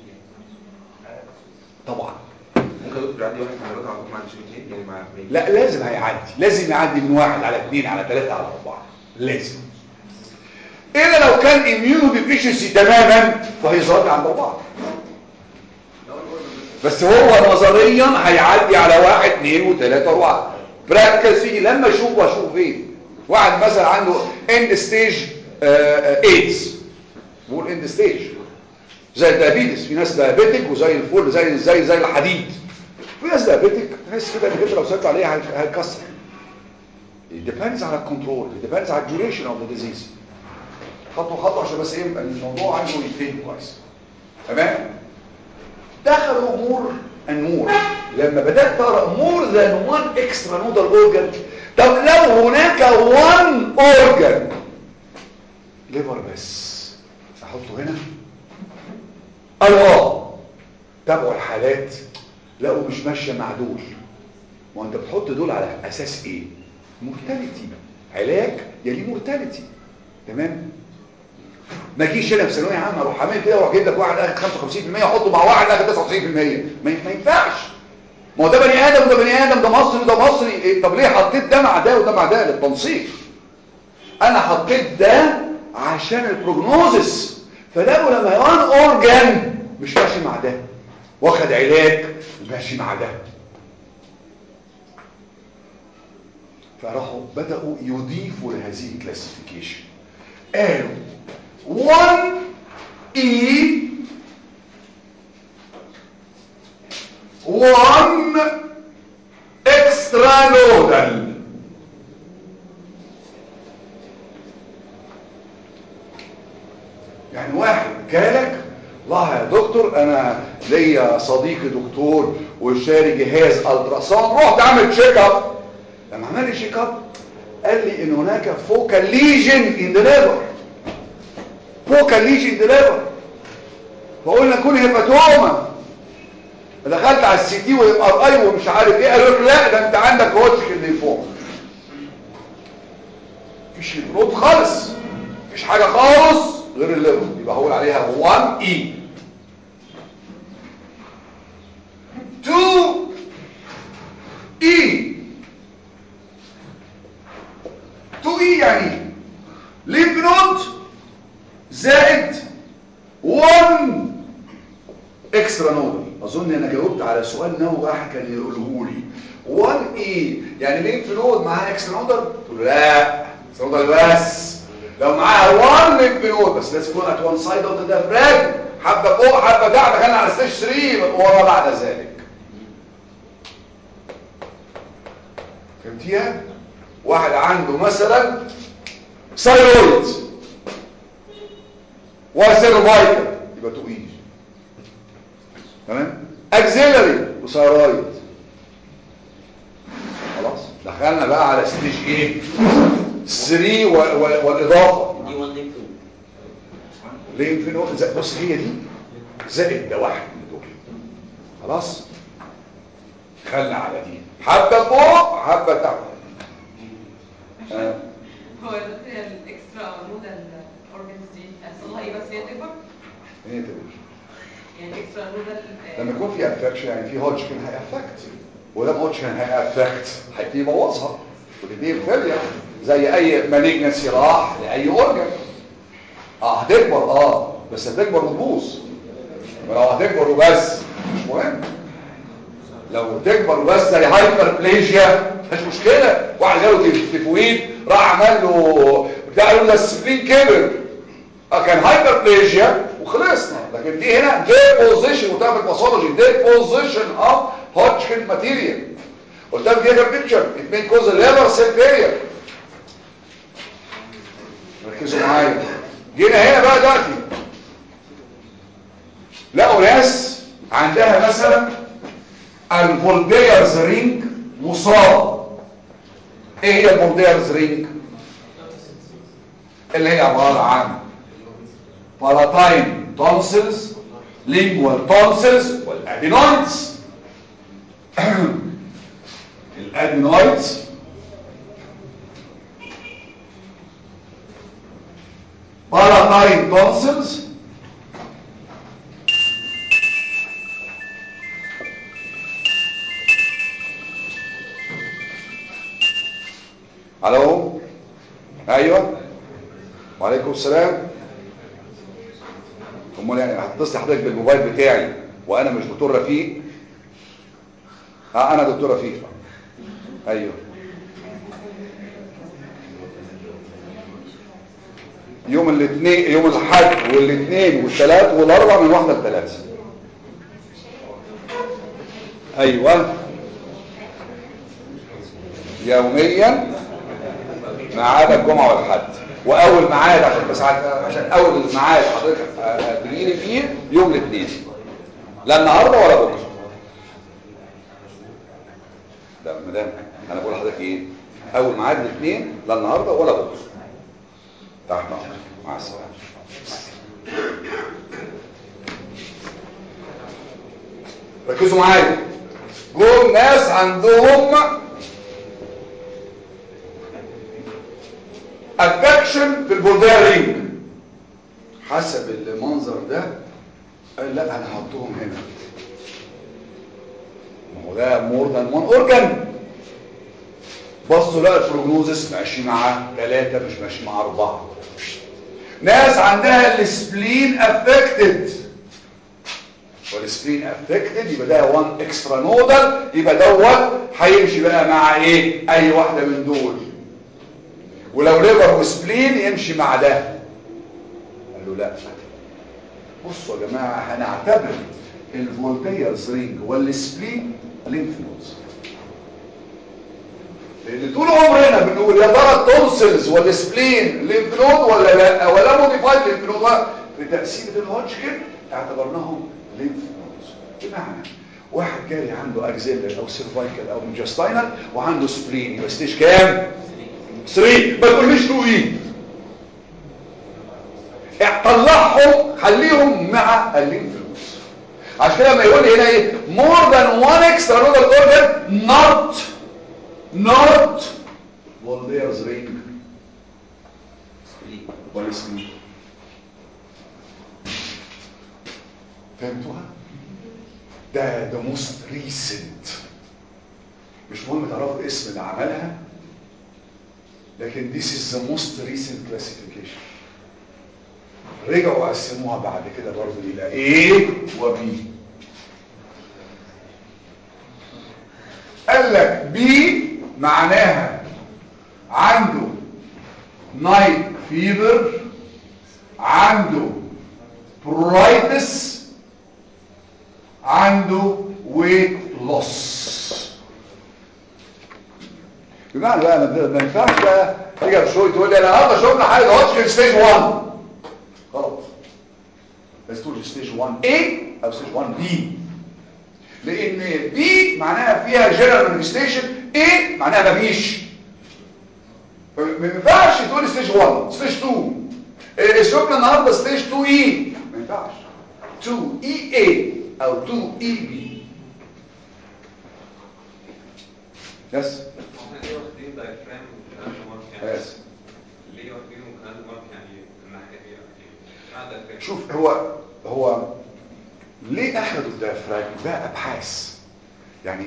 طبعا ممكن يدخل عندي واحد مرات على طول ما عنديش اثنين يعني مع لا لازم هيعدي لازم يعدي من واحد على اثنين على ثلاثة على اربعة لازم الا لو كان اميونو ديفيشنسي تماما فهيظهر لي عند بعض بس هو نظريا هيعدي على واحد اثنين وثلاثة واربعة براكتس فيه لما اشوف واشوف فين واحد مثلا عنده اند ستيج ايدز بقول اند ستيج زي الديابيتس في ناس ديابيتك وزي الفل زي زي زي الحديد في ناس ديابيتك تحس كده انك انت لو سيطرت عليها هي- هيتكسر it depends على الكنترول it depends على الديوريشن اوف ذا ديزيز خطوه خطوه عشان بس ايه الموضوع عنده يتفهم كويس تمام دخلوا مور and more لما بدأت ترى more than one extra nodal organ طب لو هناك one organ liver بس احطه هنا قالوا اه تابعوا الحالات لقوا مش ماشيه مع دول ما انت بتحط دول على اساس ايه مورتاليتي علاج يلي مورتاليتي تمام ما اجيش هنا في ثانويه عامه اروح عامل كده واروح اجيب لك واحد اخد 55% واحطه مع واحد اخد 99% ما ما ينفعش ما هو ده بني ادم وده بني ادم ده مصري وده مصري إيه طب ليه حطيت ده مع ده وده مع ده للتنسيق انا حطيت ده عشان البروجنوزس فلقوا لما وان اورجان مش ماشي مع ده واخد علاج ماشي مع ده فراحوا بدأوا يضيفوا لهذه الكلاسيفيكيشن قالوا 1 E 1 extra nodal يعني واحد جالك والله يا دكتور انا ليا صديقي دكتور وشاري جهاز التراساوند رحت اعمل تشيك اب لما عمل لي تشيك اب قال لي ان هناك فوكال ليجن ان ذا ليفر فوكال ليجن ان ذا ليفر فقلنا كل هيباتوما دخلت على السي تي والام ار اي ومش عارف ايه قالوا لك لا ده انت عندك هوتشكن لينفوما مفيش ليبرود خالص مفيش حاجه خالص غير الليبر يبقى هقول عليها 1 اي 2 اي 2 اي يعني ليمف نود زائد 1 اكسترا نودل اظن انا جاوبت على سؤال نووي واحد كان يقوله لي 1 اي يعني ليمف نود معاها اكسترا نودل قلت له لا اكسترا نودل بس لو معاها 1 ليمف نود بس لازم تكون ات وان سايد اوف ذا ديافراجم حبه فوق حبه تحت دخلنا على ستيج 3 وما بعد ذلك فهمتيها واحد عنده مثلا ثايرويد وسيرفايكال يبقى تو ايج تمام اكسيلري وثايرويد خلاص دخلنا بقى على ستيج ايه 3 و- و- والاضافه دي 1 ليمف ليمف نود زي- بص هي دي زائد ده واحد من دول خلاص خلنا على دي حبه فوق حبه تحت آه. هو دلوقتي الاكسترا او النودال اورجنز دي هيحصل لها ايه بس هي تكبر هي تبقى يعني الاكسترا نودال لما يكون في افكشن يعني في هوتشكن هيأفكت ولما هوتشكن هيأفكت هيبتدي يبوظها وتبتدي فيليا زي اي مالجنسي راح لاي اورجن اه هتكبر اه بس هتكبر وتبوظ ولو هتكبر وبس مش مهم لو تكبر وبس زي هايبر بليجيا مش مشكله واحد جاله تيفويد راح عمل له بتاع قالوا ده السبلين كبر اه كان هايبر بليجيا وخلصنا لكن دي هنا ديبوزيشن وتعرف الباثولوجي ديبوزيشن اوف هوتشكن ماتيريال قلت لك دي بيكتشر ات مين كوز الليفر سيل فيلير ركزوا معايا جينا هنا بقى دلوقتي لقوا ناس عندها مثلا الفولديرز رينج مصاب ايه هي الفولديرز رينج اللي هي عبارة عن palatine tonsils lingual tonsils والادينويدز الادينويدز palatine tonsils الو ايوه وعليكم السلام امال يعني هتصل حضرتك بالموبايل بتاعي وانا مش دكتور رفيق اه انا دكتور رفيق ايوه يوم الاثنين يوم الاحد والاثنين والثلاث والاربع من واحده لثلاثه ايوه يوميا ما عدا الجمعه والاحد واول ميعاد عشان بس ع- عشان اول ميعاد حضرتك تجيلي فيه يوم الاثنين لا النهارده ولا بكره ده مدام انا بقول لحضرتك ايه اول ميعاد الاثنين لا النهارده ولا بكره تحت أمرك. مع السلامه ركزوا معايا جول ناس عندهم افكشن في البولديرينج حسب المنظر ده قال لا انا هحطهم هنا ما هو ده مور ذان وان اورجان بصوا لقى البروجنوزس ماشي مع ثلاثة مش ماشي مع أربعة ناس عندها السبلين افكتد والسبلين افكتد يبقى ده 1 اكسترا نودل يبقى دوت هيمشي بقى مع ايه اي واحده من دول ولو ليفر وسبلين يمشي مع ده قال له لا بصوا يا جماعه هنعتبر الفولتيرز رينج والسبلين لينف نودز لان طول عمرنا بنقول يا ترى التونسلز والسبلين لينف نود ولا لا ولا موديفايد لينف نود في تقسيمه الهوتشكن اعتبرناهم لينف نودز بمعنى واحد جاري عنده اكزيلر او سيرفايكال او انجستاينال وعنده سبلين يبقى ستيج كام 3 ما تقوليش 2 ايه طلعهم خليهم مع الليمف نودز عشان كده لما يقول لي هنا ايه more than one extra nodal organ not not Voltaire's ring ولا اسمه فهمتوها ده ده موست ريسنت مش مهم تعرفوا اسم اللي عملها لكن this is the most recent classification رجعوا قسموها بعد كده برضه الى A و B قال لك B معناها عنده نايت فيبر عنده برايتس عنده ويت لوس بمعنى بقى ما ما ينفعش بقى تيجي في شوي تقول لي انا النهارده شفنا حاجه هوتش في ستيج 1 غلط بس تقول ستيج 1 A او ستيج 1 B لان B معناها فيها جنرال مانيفستيشن A معناها مفيش ما ينفعش تقول ستيج 1 ستيج 2 إيه، شفنا النهارده ستيج 2 E ما ينفعش 2 E A او 2 E B يس احنا ليه واخدين دايفرام وكلام مارك يعني يس ليه واخدين وكلام مارك يعني الناحيه دي يعني مع دايفرام شوف هو هو ليه اخذوا الديافراجم ده ابحاث يعني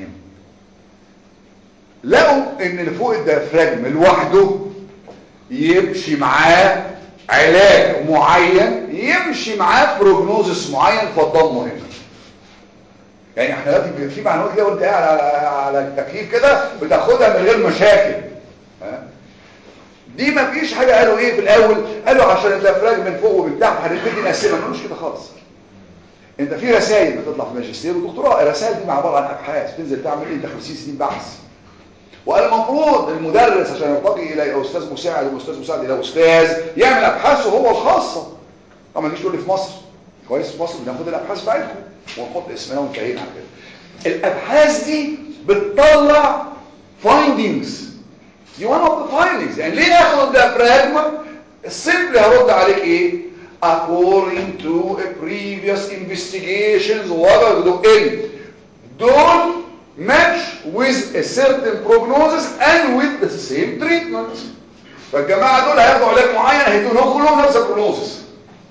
لقوا ان اللي فوق الديافراجم لوحده يمشي معاه علاج معين يمشي معاه بروجنوزس معين فضمه هنا يعني احنا دلوقتي في معلومات كده وانت قاعد على على التكييف كده بتاخدها من غير مشاكل ها دي ما فيش حاجه قالوا ايه في الاول قالوا عشان الافراج من فوق ومن تحت هنبتدي نقسمها ما كده خالص انت في رسائل بتطلع في ماجستير ودكتوراه الرسائل دي عباره عن ابحاث تنزل تعمل انت 50 سنين بحث والمفروض المدرس عشان يرتقي الى استاذ مساعد واستاذ مساعد الى استاذ يعمل ابحاثه هو الخاصه طبعا ما تجيش تقول لي في مصر كويس في مصر بناخد الابحاث بتاعتكم ونحط اسمنا وانتهينا على كده الابحاث دي بتطلع فايندينجز دي one of the findings يعني ليه اخد الديافراجم السيمبل هرد عليك ايه according to a previous investigations وضع دول in دول match with a certain prognosis and with the same treatment فالجماعة دول هياخدوا علاج معين هيدوا كلهم نفس البروجنوزس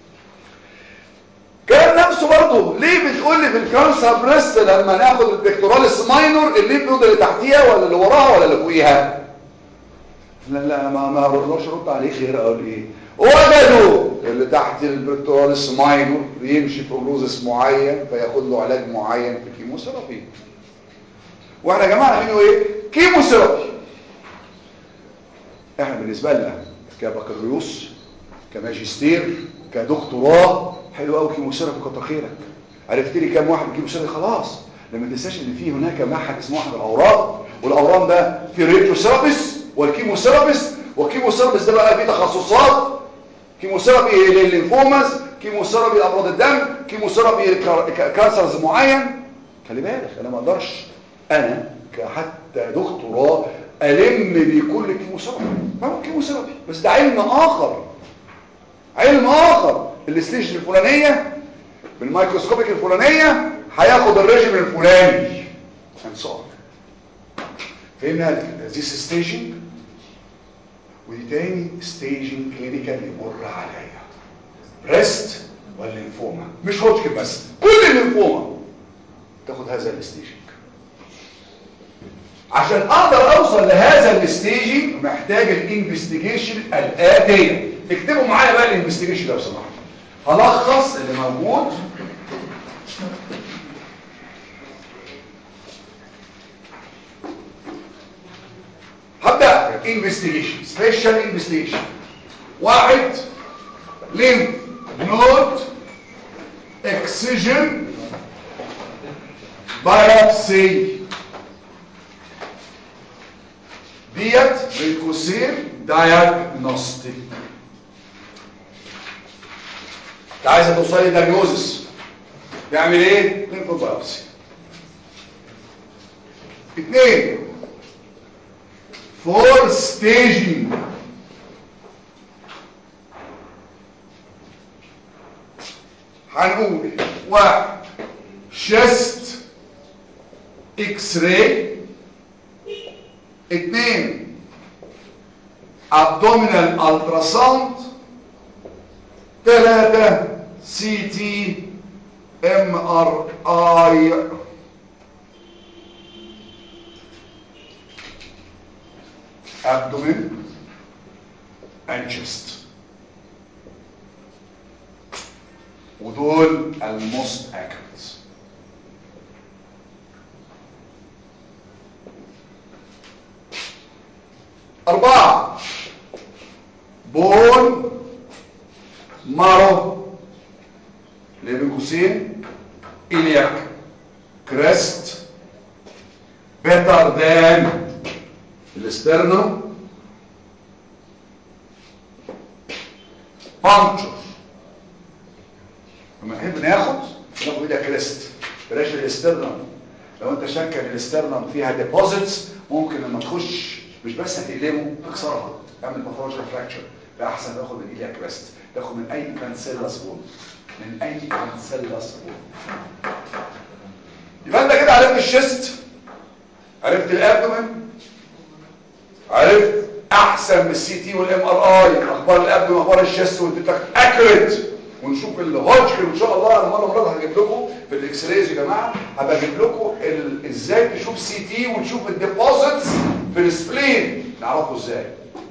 كان نفسه برضه ليه بتقول لي في الكانسر بريست لما ناخد البكتوراليس ماينور الليمف نود اللي تحتيها ولا اللي وراها ولا اللي فوقيها لا لا ما ما اقدرش ارد عليه غير اقول ايه وجدوا اللي تحت البرتورس ماينور بيمشي في بروزس معين فياخد له علاج معين في كيموثيرابي واحنا يا جماعه عاملين ايه كيموثيرابي احنا بالنسبه لنا كبكالوريوس كماجستير كدكتوراه حلو قوي كيموثيرابي كتر خيرك عرفت لي كام واحد كيموثيرابي خلاص لما تنساش ان في هناك معهد اسمه معهد الاورام والاورام ده في راديوثيرابيست والكيموثيرابيست والكيموثيرابيست ده بقى فيه تخصصات كيموثيرابي للليمفوماز كيموثيرابي لامراض الدم كيموثيرابي كانسرز معين خلي بالك انا ما اقدرش انا كحتى دكتوراه الم بكل الكيموثيرابي ما هو كيموثيرابي بس ده علم اخر علم اخر الستيج الفلانيه بالميكروسكوبيك الفلانيه هياخد الريجيم الفلاني and so on فهمنا this staging ودي تاني staging كلينيكال يمر عليا بريست والليمفوما مش هوتكن بس كل الليمفوما تاخد هذا الستيجنج عشان اقدر اوصل لهذا الستيجنج محتاج الانفستيجيشن الاتيه اكتبوا معايا بقى الانفستيجيشن لو سمحت هلخص اللي موجود هبدأ انفستيجيشن سبيشال انفستيجيشن واحد ليمف نود اكسجن بايوبسي ديت بين قوسين دايجنوستيك انت عايزه توصلي دايجنوزس تعمل ايه ليمف بايوبسي اثنين فور staging هنقول واحد شست اكس راي اتنين abdominal ultrasound تلاتة سي تي ام ار اي abdomen and chest ودول الموست accurate أربعة بون مارو اللي بين قوسين إلياك كريست better than الاسترنم بانكتشر لما نحب ناخد ناخد ايدها كريست بلاش الاسترنم لو انت شاك ان الاسترنم فيها ديبوزيتس ممكن لما تخش مش بس هتقلمه تكسرها تعمل باثولوجيكال فراكشر فاحسن تاخد من ايديها كريست تاخد من اي كانسيلا سبون من اي كانسيلا سبون يبقى انت كده عرفت الشيست عرفت الابدومن عرفت احسن من السي تي والام ار اي اخبار الابدومن اخبار الشيست واديتك اكيوريت ونشوف الهوجكن ان شاء الله انا مره مره هجيب لكم في الاكس رايز يا جماعه هبقى اجيب لكم ال- ازاي تشوف سي تي وتشوف الديبوزيتس في السبلين نعرفه ازاي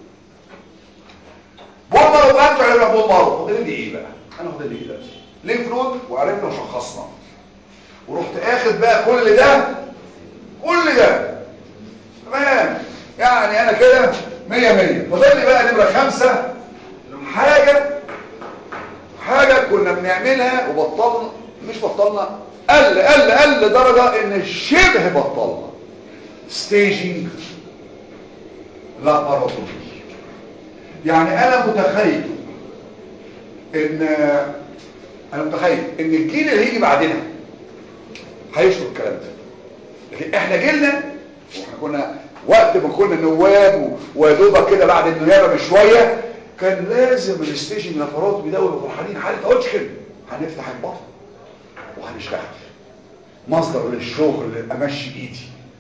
بول مارو بانتو عرفنا بول مارو فاضل لي ايه بقى انا فاضل لي ايه دلوقتي ليمف نود وعرفنا وشخصنا ورحت اخد بقى كل ده كل ده تمام يعني انا كده مية مية فاضل لي بقى نمرة خمسة حاجة حاجة كنا بنعملها وبطلنا مش بطلنا قل قل قل درجة ان شبه بطلنا staging لاباروتومي يعني انا متخيل ان انا متخيل ان الجيل اللي هيجي بعدنا هيشرب الكلام ده لكن احنا جيلنا واحنا كنا وقت ما كنا نواب و- ويا دوبك كده بعد النيابه بشويه كان لازم الستيشن لاباروتومي ده ونبقى فرحانين حاله اوتشكن هنفتح البطن وهنشتغل مصدر للشغل امشي ايدي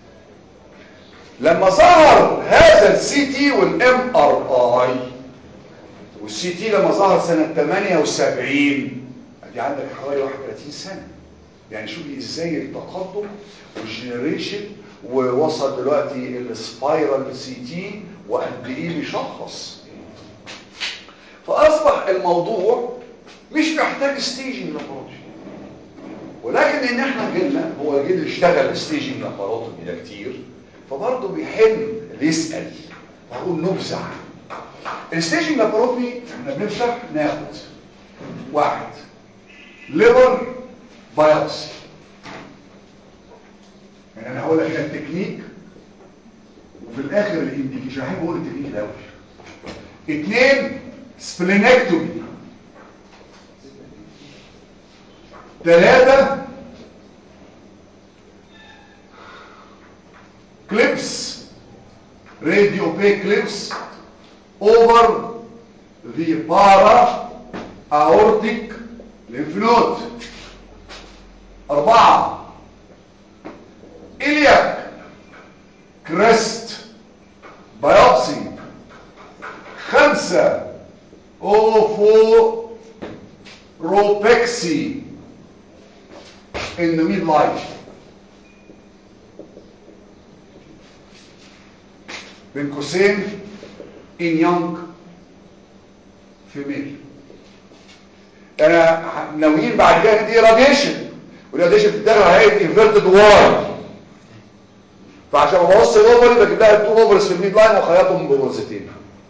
لما ظهر هذا السي تي والام ار اي والسي تي لما ظهر سنة 78 دي عندك حوالي 31 سنة يعني شوفي ازاي التقدم والجنريشن ووصل دلوقتي السبايرال سي تي وقد ايه بيشخص فاصبح الموضوع مش محتاج ستيجنج لاباروتومي ولكن ان احنا جينا هو جه يشتغل ستيجنج لاباروتومي ده كتير فبرضه بيحن يسال فهقول نبذع الستيجنج لاباروتومي احنا بنفتح ناخد واحد ليبر بايوبسي يعني انا هقول لك هنا التكنيك وفي الاخر الانديكيشن هحب اقول التكنيك الاول اثنين سبلينكتومي ثلاثة كليبس راديو بي كليبس over the para aortic lymph node أربعة إلياك كريست بايوبسي خمسة أوفو روبكسي in the midlife بين قوسين in young female انا ناويين بعد كده ندي راديشن والراديشن بتتاخد هيئه انفيرتد واي فعشان ابص الاوفري بجيب لها التو اوفرز في الميد لاين واخيطهم بغرزتين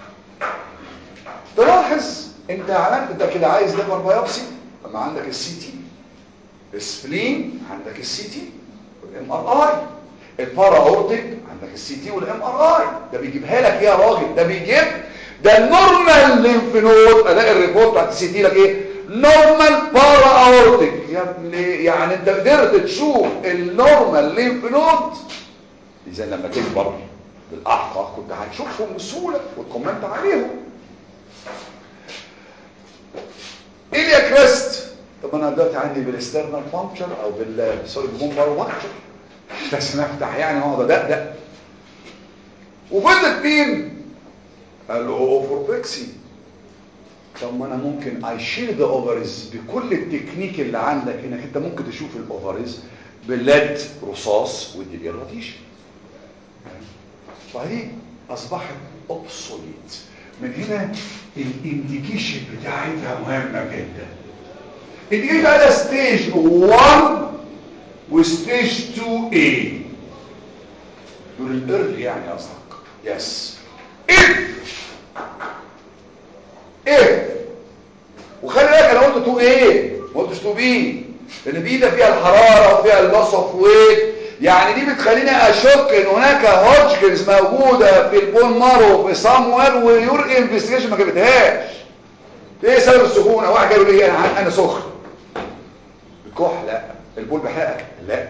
تلاحظ انت عملت ده كده عايز ليفر بايوبسي لما عندك السي تي السبلين عندك السي تي والام ار اي البارا اورتيك عندك السي تي والام ار اي ده بيجيبها لك يا راجل ده بيجيب ده النورمال ليمف نود الاقي الريبورت بتاعت السي تي لك ايه نورمال بارا اورتيك يا ابني يعني انت قدرت تشوف النورمال ليمف نود اذا لما تكبر بالاحرى كنت هتشوفهم بسهوله وتكومنت عليهم إليا كريست طب انا دلوقتي عندي بالاسترنال فانكشن او بال سوري بالبومبر فانكشن بس نفتح يعني اقعد ادقدق وفضلت مين قال له اوفوربكسي طب ما انا ممكن اشيل ذا اوفرز بكل التكنيك اللي عندك انك انت ممكن تشوف الاوفرز بالليد رصاص ودي الراديشن فهي اصبحت اوبسوليت من هنا الانديكيشن بتاعتها مهمه جدا الانديكيشن ده ستيج 1 وستيج 2A دول الايرلي يعني قصدك يس اف اف وخلي بالك انا قلت 2A ما قلتش 2B لان بي ده فيها الحراره وفيها اللوس اوف ويت يعني دي بتخليني اشك ان هناك هوجكنز موجوده في البون مارو في ساموير ويور انفستيجيشن ما جابتهاش ايه سبب السخونه واحد جاي يقول لي انا انا سخن الكح لا البول بحرقك لا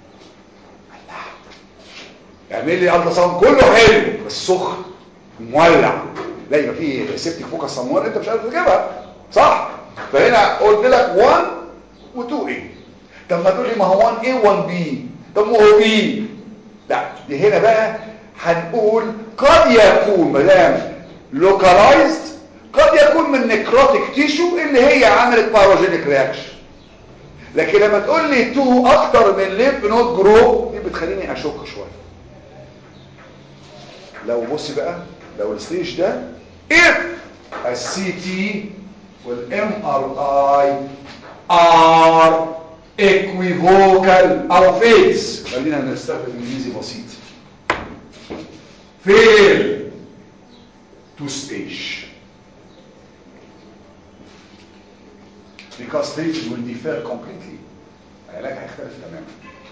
اعمل لي الترا ساوند كله حلو بس سخن مولع لا يبقى فيه سيبتك فوكس سموار انت مش قادر تجيبها صح فهنا قلت لك 1 و2 ايه طب ما تقول لي ما هو 1 ايه 1 بي طب ما هو بي لا دي هنا بقى هنقول قد يكون مدام لوكالايزد قد يكون من نكروتيك تيشو اللي هي عملت باروجينيك رياكشن لكن لما تقول لي 2 اكتر من ليمف نود جروب دي بتخليني اشك شويه لو بص بقى لو الستيج ده if السي تي والام ار اي ار equivocal او فيلز خلينا نستخدم انجليزي بسيط fail to stage because stage will differ completely العلاج هيختلف تماما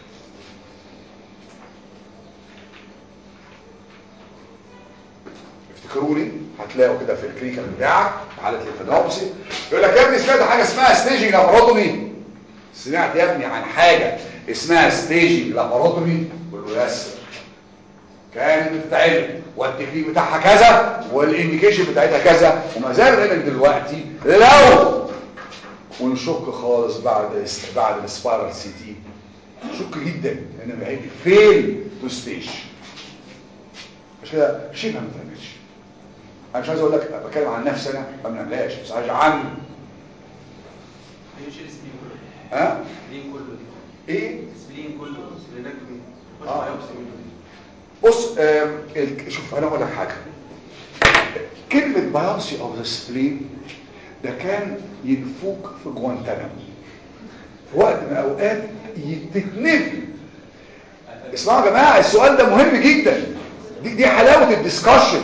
افتكروني هتلاقوا كده في الكلينيكال بتاعك في حاله الانفيدوبسي يقول لك يا ابني سمعت حاجه اسمها ستيجنج لاباروتومي سمعت يا ابني عن حاجه اسمها ستيجنج لاباروتومي قول له يس كانت بتتعمل والتكنيك بتاعها كذا والانديكيشن بتاعتها كذا وما زال بنعمل دلوقتي لو ونشك خالص بعد بعد السبايرال سي تي شك جدا ان هيجي فين تو ستيج مش كده شبه ما بتعملش انا مش عايز اقول لك بتكلم عن نفسي انا ما بنعملهاش بس عايز عني يشيل سنين كله ها ليه كله ايه سبلين كله سبلينكتومي مش آه. بايوبسي منه بص آم، ال- شوف انا اقول لك حاجه كلمه بايوبسي اوف ذا سبلين ده كان ينفوك في جوانتانامو في وقت من الاوقات تتنفي اسمعوا يا جماعه السؤال ده مهم جدا دي, دي حلاوه الديسكشن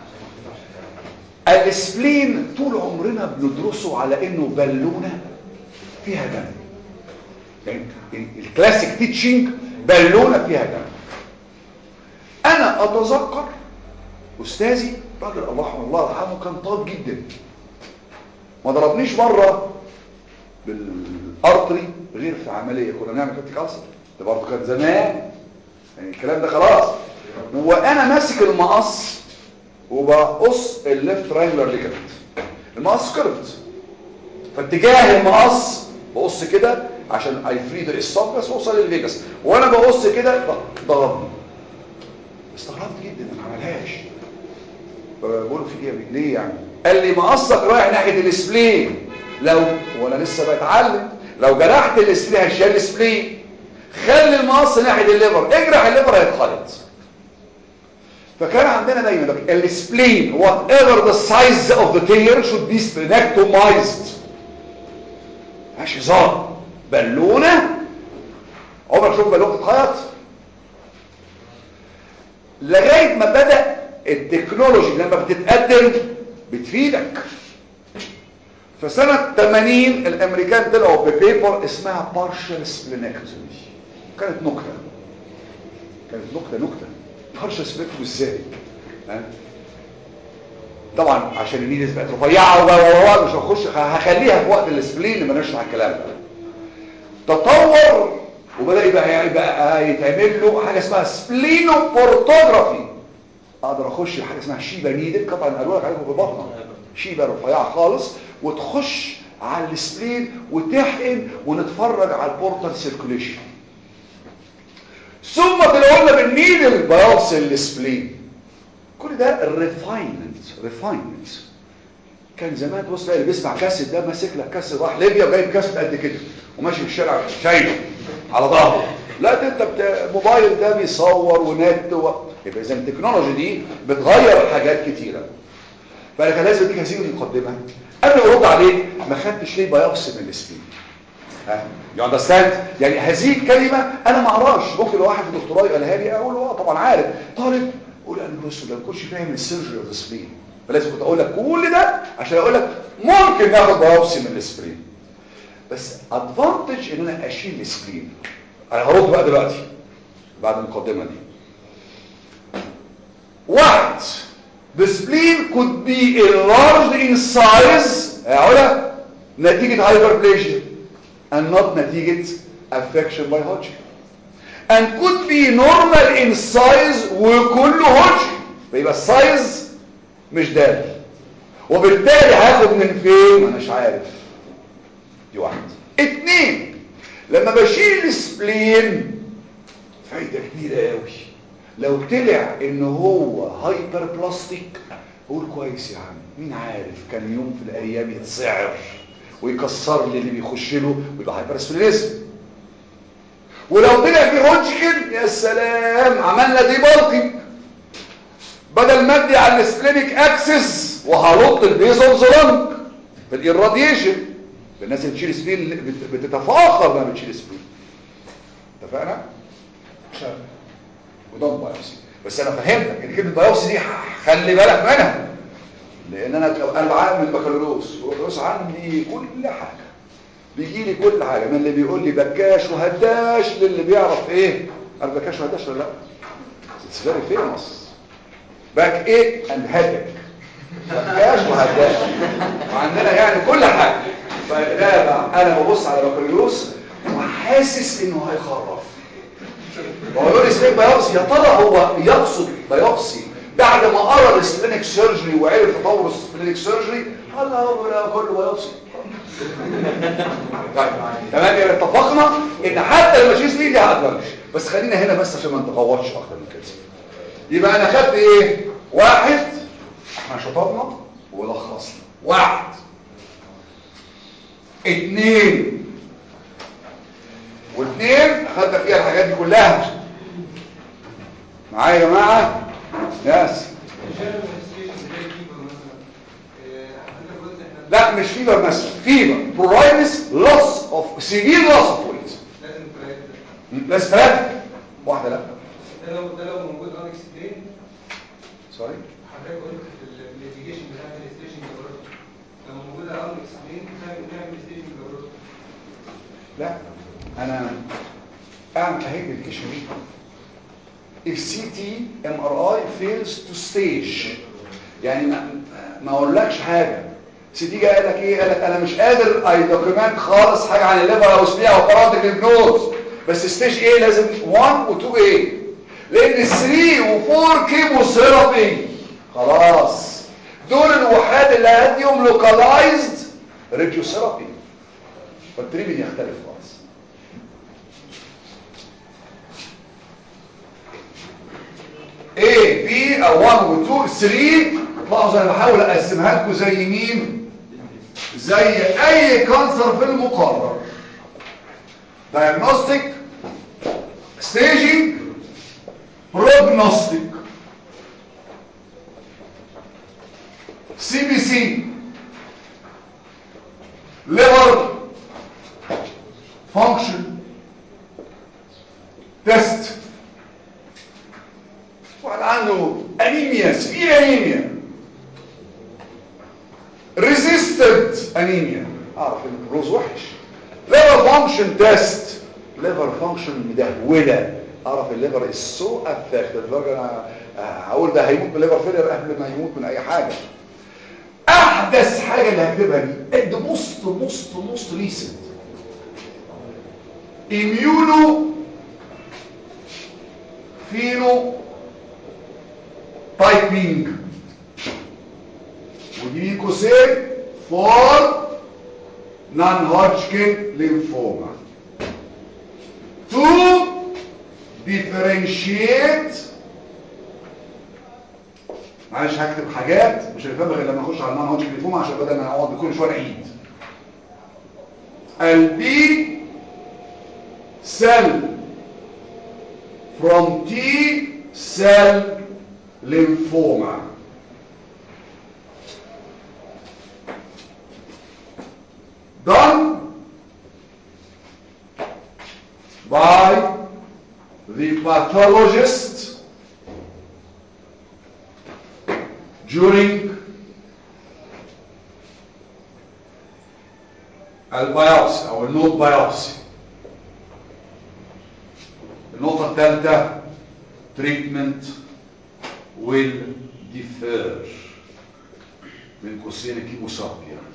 السبلين طول عمرنا بندرسه على انه بالونه فيها دم يعني ال- الكلاسيك تيتشنج بالونه فيها دم انا اتذكر استاذي راجل الله يرحمه الله يرحمه كان طاب جدا ما ضربنيش مره بالارتري غير في عمليه كنا بنعمل كابتيك ألسر ده برضه كان زمان يعني الكلام ده خلاص وانا ماسك المقص وبقص الليفت تراينجلر ليجمنت المقص كيرفت فاتجاه المقص بقص كده عشان ايفريد الاسوفجس واوصل للفيجاس وانا بقص كده ضربني استغربت جدا ما عملهاش بقول له في ايه يا بيه؟ ليه يعني قال لي مقصك رايح ناحيه السبلين لو وانا لسه بتعلم لو جرحت السبلين هشيل السبلين خلي المقص ناحيه الليفر اجرح الليفر هيتخلط فكان عندنا دايما لك السبلين whatever the size of the tear should be splenectomized ماشي هزار بالونه عمرك شوف بالونه بتتخيط لغايه ما بدا التكنولوجي لما بتتقدم بتفيدك فسنة 80 الامريكان طلعوا ببيبر اسمها partial splenectomy كانت نكتة كانت نكتة نكتة partial splenectomy ازاي ها؟ طبعا عشان النيدز بقت رفيعة و و و مش هخش هخليها في وقت السبلين لما نشرح الكلام ده تطور وبدأ يبقى يبقى يتعمل له حاجة اسمها سبلينوبورتوجرافي اقدر اخش حاجه اسمها شيبه نيدل قطعا قالوا لك عليكم في بطنك شيبه رفيعه خالص وتخش على السبلين وتحقن ونتفرج على البورتال سيركوليشن ثم طلعوا لنا بالنيدل بايوبسي السبلين كل ده الريفاينمنت ريفاينمنت كان زمان تبص تلاقي اللي بيسمع كاسيت ده ماسك لك كاسيت راح ليبيا وجايب كاسيت قد كده وماشي في الشارع شايله على ظهره لا ده انت بت... موبايل ده بيصور ونت و... يبقى اذا التكنولوجي دي بتغير حاجات كتيره فانا كان لازم اديك هذه المقدمه قبل ما ارد عليك ما خدتش ليه بايوبسي من السبين ها يو اندرستاند يعني هذه الكلمه انا ما اعرفش ممكن لو واحد في الدكتوراه يقولها لي اقول له اه طبعا عارف طالب قول انا بص ده ما كنتش فاهم السيرجري اوف ذا سبين فلازم كنت اقول لك كل ده عشان اقول لك ممكن ناخد بايوبسي من السبين بس ادفانتج ان انا اشيل السبين انا هرد بقى دلوقتي بعد المقدمه دي واحد the spleen could be enlarged in size يا علا نتيجة hyperplasia and not نتيجة affection by Hodgkin and could be normal in size وكله Hodgkin فيبقى السايز مش دال وبالتالي هاخد من فين ما اناش عارف دي واحد اتنين لما بشيل السبلين فايدة كبيرة قوي لو طلع ان هو هايبر بلاستيك قول كويس يا عم مين عارف كان يوم في الايام يتسعر ويكسر لي اللي بيخش له ويبقى هايبر سبلينيزم ولو طلع في هوجكن يا سلام عملنا دي بالتي بدل ما ادي على السبلينيك اكسس وهلط البيزونزولانك في الاراديشن الناس اللي بتشيل سبين بتتفاخر لما بتشيل سبين اتفقنا؟ ودون بايوبسي بس انا فهمتك ان كلمه بايوبسي دي خلي بالك منها لان انا انا بعمل بكالوريوس والبكالوريوس عندي كل حاجه بيجي لي كل حاجه من اللي بيقول لي بكاش وهداش للي بيعرف ايه عارف بكاش وهداش ولا لا اتس فيري فيموس باك ايه اند هدك بكاش وهداش وعندنا يعني كل حاجه فده بقى انا ببص على بكالوريوس وحاسس انه هيخرف وقالوا لي سليك بايوبسي يا ترى هو يقصد بايوبسي بعد ما قرا السبلينيك سيرجري وعرف تطور السبلينيك سيرجري قال لا هو لا كله بايوبسي طيب تمام يبقى اتفقنا ان حتى لما تشيل دي ليها ادفانتج بس خلينا هنا بس عشان ما نتغوطش اكتر من كده يبقى انا خدت ايه واحد احنا شطبنا ولخصنا واحد اتنين واثنين خدنا فيها الحاجات دي كلها معايا يا جماعه يس لا مش فيبر مثلا فيبر بروفايدز لوس اوف سيفير لوس اوف ويت لازم تراقب بس ثلاثه واحده لا ده لو ده لو موجود اون اكسبلين سوري حضرتك قلت في الانفستيجيشن بتاعت الستيشن جبروت لو موجوده اون اكسبلين نعمل نعمل ستيشن جبروت لا انا اعمل اهي بالكشف دي if CT MRI fails to stage يعني ما, ما اقولكش حاجه سي تي قال لك ايه قال لك انا مش قادر اي دوكيمنت خالص حاجه عن الليفر او سبيع او باراديك ليفنوز بس ستيج ايه لازم 1 و2 ايه لان 3 و4 كيموثيرابي خلاص دول الوحاد اللي هديهم لوكالايزد راديوثيرابي فالتريبين يختلف خالص A B او 1 و 2 3 لاحظوا انا بحاول اقسمها لكم زي مين زي اي كانسر في المقرر diagnostic staging prognostic CBC liver function test واحد عنده انيميا سفير انيميا resistant انيميا اعرف ان البروز وحش liver function test liver function مدهوله اعرف الليفر is so affected لدرجه انا هقول ده هيموت من liver failure قبل ما يموت من اي حاجه احدث حاجه اللي هكتبها دي the most most most recent immuno pheno typing ودي قوسين for non-Hodgkin lymphoma to differentiate معلش هكتب حاجات مش هنفهمها غير لما نخش على النون هودجكن ليمفوما عشان بدل ما نقعد كل شويه نعيد البي cell from T cell lymphoma done by the pathologist during البيوبسي او النوت بايوبسي النقطة الثالثة treatment will differ من قوسين الكيموثيرابي يعني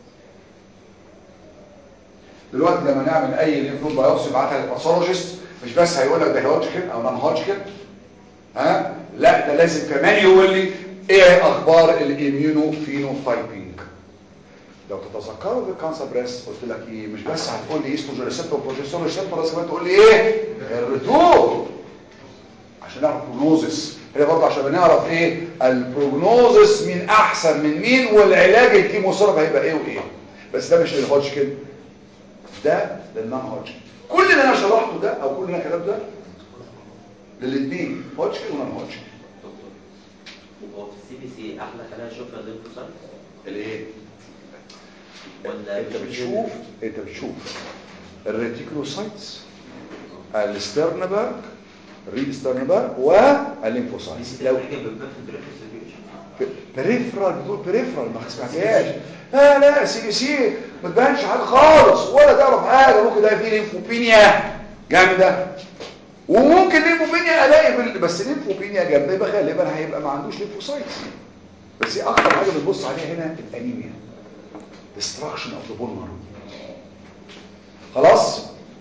دلوقتي لما نعمل اي ليمف نود بايوبسي نبعتها للباثولوجيست مش بس هيقول لك ده هودجكن او نون هودجكن ها لا ده لازم كمان يقول لي ايه اخبار الاميونو فينوتايبنج لو تتذكروا في الكانسر بريست قلت لك ايه مش بس هتقول لي استروجين ريسبتور بروجسترون ريسبتور لازم كمان تقول لي ايه الريتور عشان نعرف البروجنوزس هي برضه عشان بنعرف ايه البروجنوزس مين احسن من مين والعلاج الكيموثيرابي هيبقى ايه وايه بس ده مش للهودجكن ده للنون هودجكن كل اللي انا شرحته ده او كل اللي انا كتبته ده للاثنين هودجكن ونون هودجكن هو في السي بي سي احلى خلايا اشوفها الليمفوسايت الايه ولا انت بتشوف انت بتشوف الريتيكولوسايتس السترنبرج الريد سترنبرج والليمفوسايتس لو حاجه بتبان في البريفرال بريفرال بتقول بريفرال ما سمعتهاش لا لا سي بي سي ما تبانش حاجه خالص ولا تعرف حاجه ممكن ده فيه ليمفوبينيا جامده وممكن ليمفوبينيا الاقي بال... بس ليمفوبينيا جامده يبقى غالبا هيبقى ما عندوش ليمفوسايتس بس هي اكتر حاجه بنبص عليها هنا الانيميا destruction of the bone marrow خلاص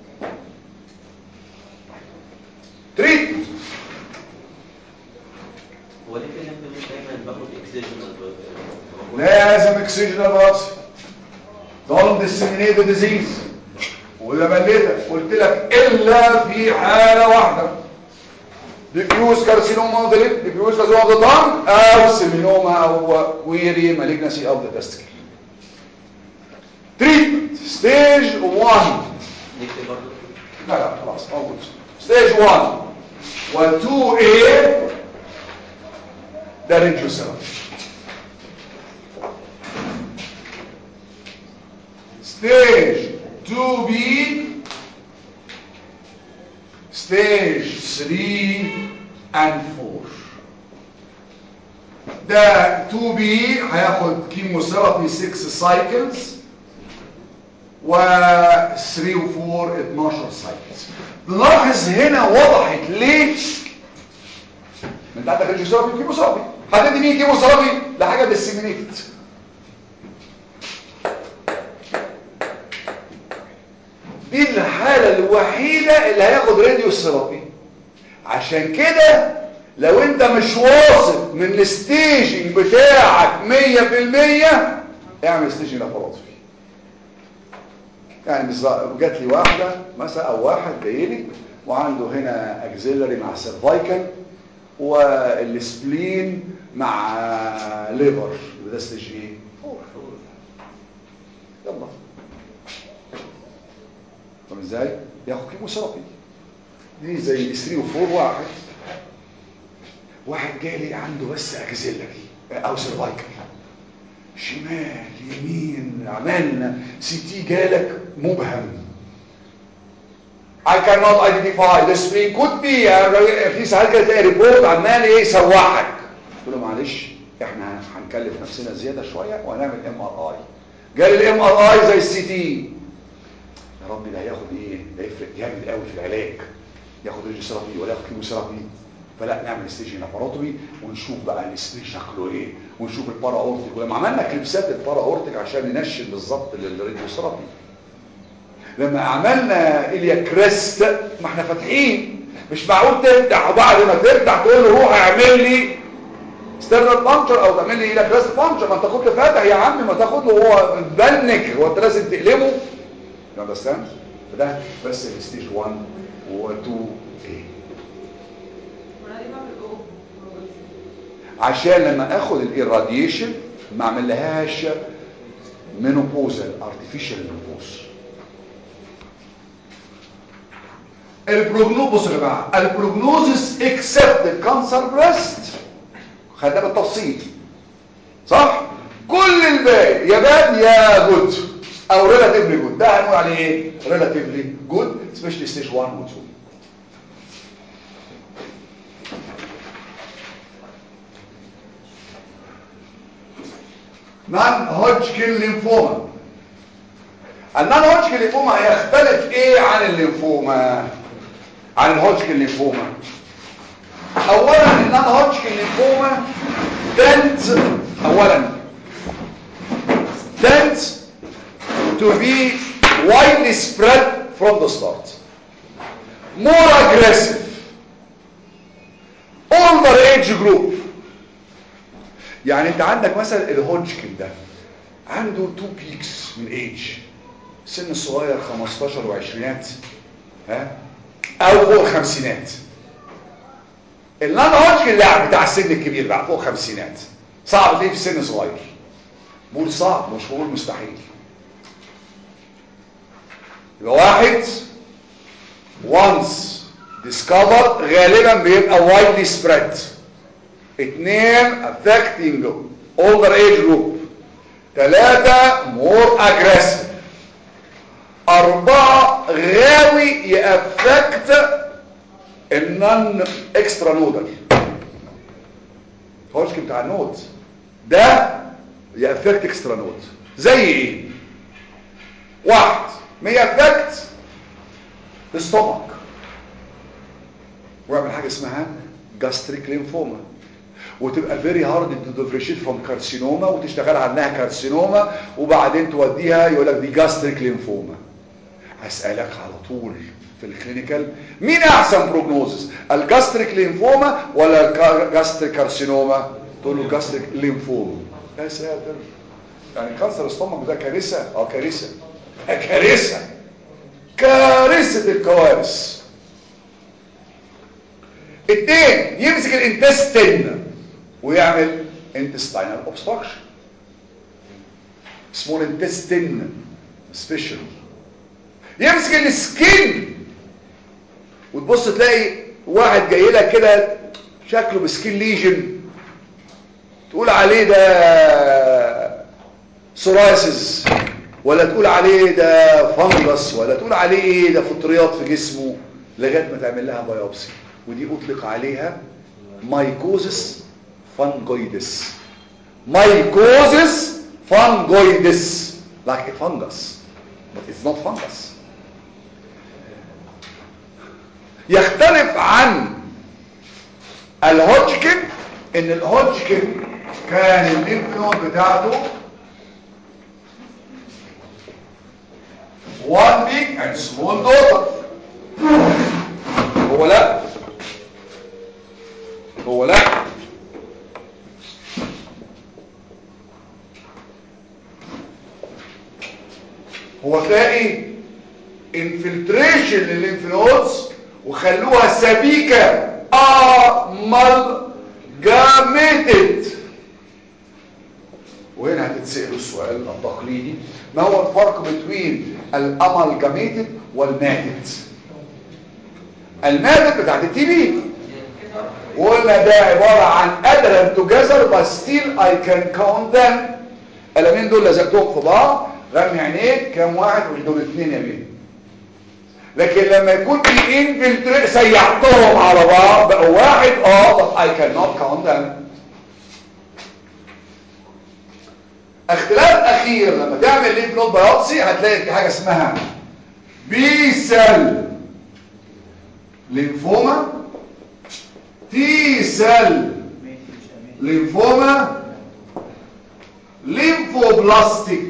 تريتمنت هو ليه في الليمف دايما باخد اكسجنال لازم اكسجنال بايوبسي don't disseminate the disease وده مليتك قلت لك الا في حاله واحده diffuse carcinoma of the lip diffuse carcinoma of the tongue او seminoma او query malignancy of the testicle treatment stage 1 نكتب برضه لا لا خلاص موجود ستيج 1 و 2 a ده ريديو سيرم ستيج 2 b ستيج 3 and 4 ده 2 b هياخد كيموثيرابي 6 سايكلز و 3 و 4 12 سايكلز نلاحظ هنا وضحت ليه ما انت عندك الجيوثيرابي وكيموثيرابي هتدي مين كيموثيرابي لحاجه ديسيمينيتد دي الحاله الوحيده اللي هياخد راديو ثيرابي عشان كده لو انت مش واثق من الستيجنج بتاعك 100% اعمل ستيجنج لاباراتوري يعني بالظبط جات لي واحده مثلا او واحد جاي لي وعنده هنا اكزيلري مع سيرفايكال والسبلين مع ليفر ده ستيج ايه فور يلا طب ازاي ياخد كيموثيرابي دي زي 3 و4 واحد واحد جالي عنده بس اكزيلري او سيرفايكال شمال يمين عملنا سي تي جالك مبهم I cannot identify the spleen could be في ساعات كده تلاقي ريبورت عمال ايه يسوحك قلت له معلش احنا هنكلف نفسنا زياده شويه وهنعمل ام ار اي جالي الام ار اي زي السي تي يا ربي ده هياخد ايه ده يفرق جامد قوي في العلاج ياخد ريجيثيرابي ولا ياخد كيموثيرابي فلا نعمل ستيشن لاباراتوري ونشوف بقى السبرين شكله ايه ونشوف البارا اورتيك ولما عملنا كليبسات البارا اورتيك عشان ننشن بالظبط للراديوثيرابي لما عملنا اليا كريست ما احنا فاتحين مش معقول تفتح وبعد ما تفتح تقول له روح اعمل لي ستيرنال بانشر او تعمل لي اليا كريست بانشر ما انت كنت فاتح يا عم ما تاخد له هو مبنك هو انت لازم تقلبه يو اندرستاند ده بس الستيج 1 و 2 ايه وانا دي بعمل او عشان لما اخد الirradiation ما اعملهاش مينوبوزال artificial menopause البروجنوز بصوا يا جماعه البروجنوزس اكسبت الكانسر بريست خدناه بالتفصيل صح كل الباقي يا باد يا جود او ريلاتيفلي جود ده هنقول عليه ايه ريلاتيفلي جود سبيشالي ستيج 1 و 2 نان هوجكن ليمفوما النان هوجكن ليمفوما هيختلف ايه عن الليمفوما عن الهوجكن ليمفوما اولا النان هوجكن ليمفوما tends اولا tends to be widely spread from the start more aggressive older age group يعني انت عندك مثلا الهوجكن ده عنده تو بيكس من ايج سن الصغير 15 وعشرينات ها او فوق الخمسينات النان هوجكن لا بتاع السن الكبير بقى فوق الخمسينات صعب ليه في سن صغير بقول صعب مش بقول مستحيل يبقى واحد once discovered غالبا بيبقى widely spread اتنين affecting older age group تلاتة more aggressive أربعة غاوي يأفكت النون اكسترا نودل هوشك بتاع النود ده يأفكت اكسترا نود زي ايه واحد ميأفكت الستومك ويعمل حاجة اسمها gastric lymphoma وتبقى فيري هارد تو ديفريشيت فروم كارسينوما وتشتغل عنها كارسينوما وبعدين توديها يقول لك دي جاستريك ليمفوما هسألك على طول في الكلينيكال مين احسن بروجنوزس الجاستريك ليمفوما ولا الجاستريك كارسينوما تقول له جاستريك ليمفوما يا ساتر يعني كانسر الستومك ده كارثه اه كارثه كارثه كارثه الكوارث اتنين يمسك الانتستين ويعمل intestinal obstruction small intestine especially يمسك السكين وتبص تلاقي واحد جاي لك كده شكله بسكين ليجن تقول عليه ده سورايسز ولا تقول عليه ده فانجس ولا تقول عليه ايه ده فطريات في جسمه لغايه ما تعمل لها بايوبسي ودي اطلق عليها مايكوزس فانجويدس مايكوزس فانجويدس like a fungus but it's not fungus يختلف عن الهوجكن ان الهوجكن كان الليمف نود بتاعته one big and small daughter هو لا هو لا هو تلاقي انفلتريشن للليمف نودز وخلوها سبيكه امالجاميتد وهنا هتتسأل السؤال التقليدي ما هو الفرق بين الامالجاميتد والماتد الماتد بتاعت التي بي وقلنا ده عبارة عن ادرن توجذر but still I can count them الامين دول لزقتهم في بعض رمي عينيك كام واحد مش دول اتنين يا بيه لكن لما يكون في انفلتريت سيحتهم على بعض بقوا واحد اه but I cannot count them اختلاف اخير لما تعمل ليف نود بايوبسي هتلاقي في حاجه اسمها بي سيل لينفوما تي سيل لينفوما ليمفوبلاستيك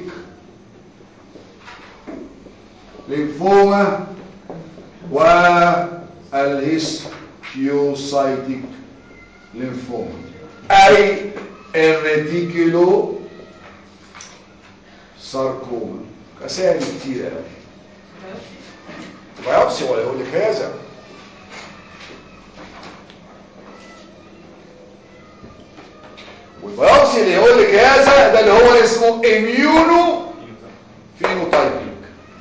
لينفوما والهيستيوسايتيك لينفوما اي الريتيكولو ساركوما اسامي كتير قوي بايوبسي ولا يقول لك هذا والبيوبسي اللي يقول لك هذا ده اللي هو اسمه اميونو فينوتايبنج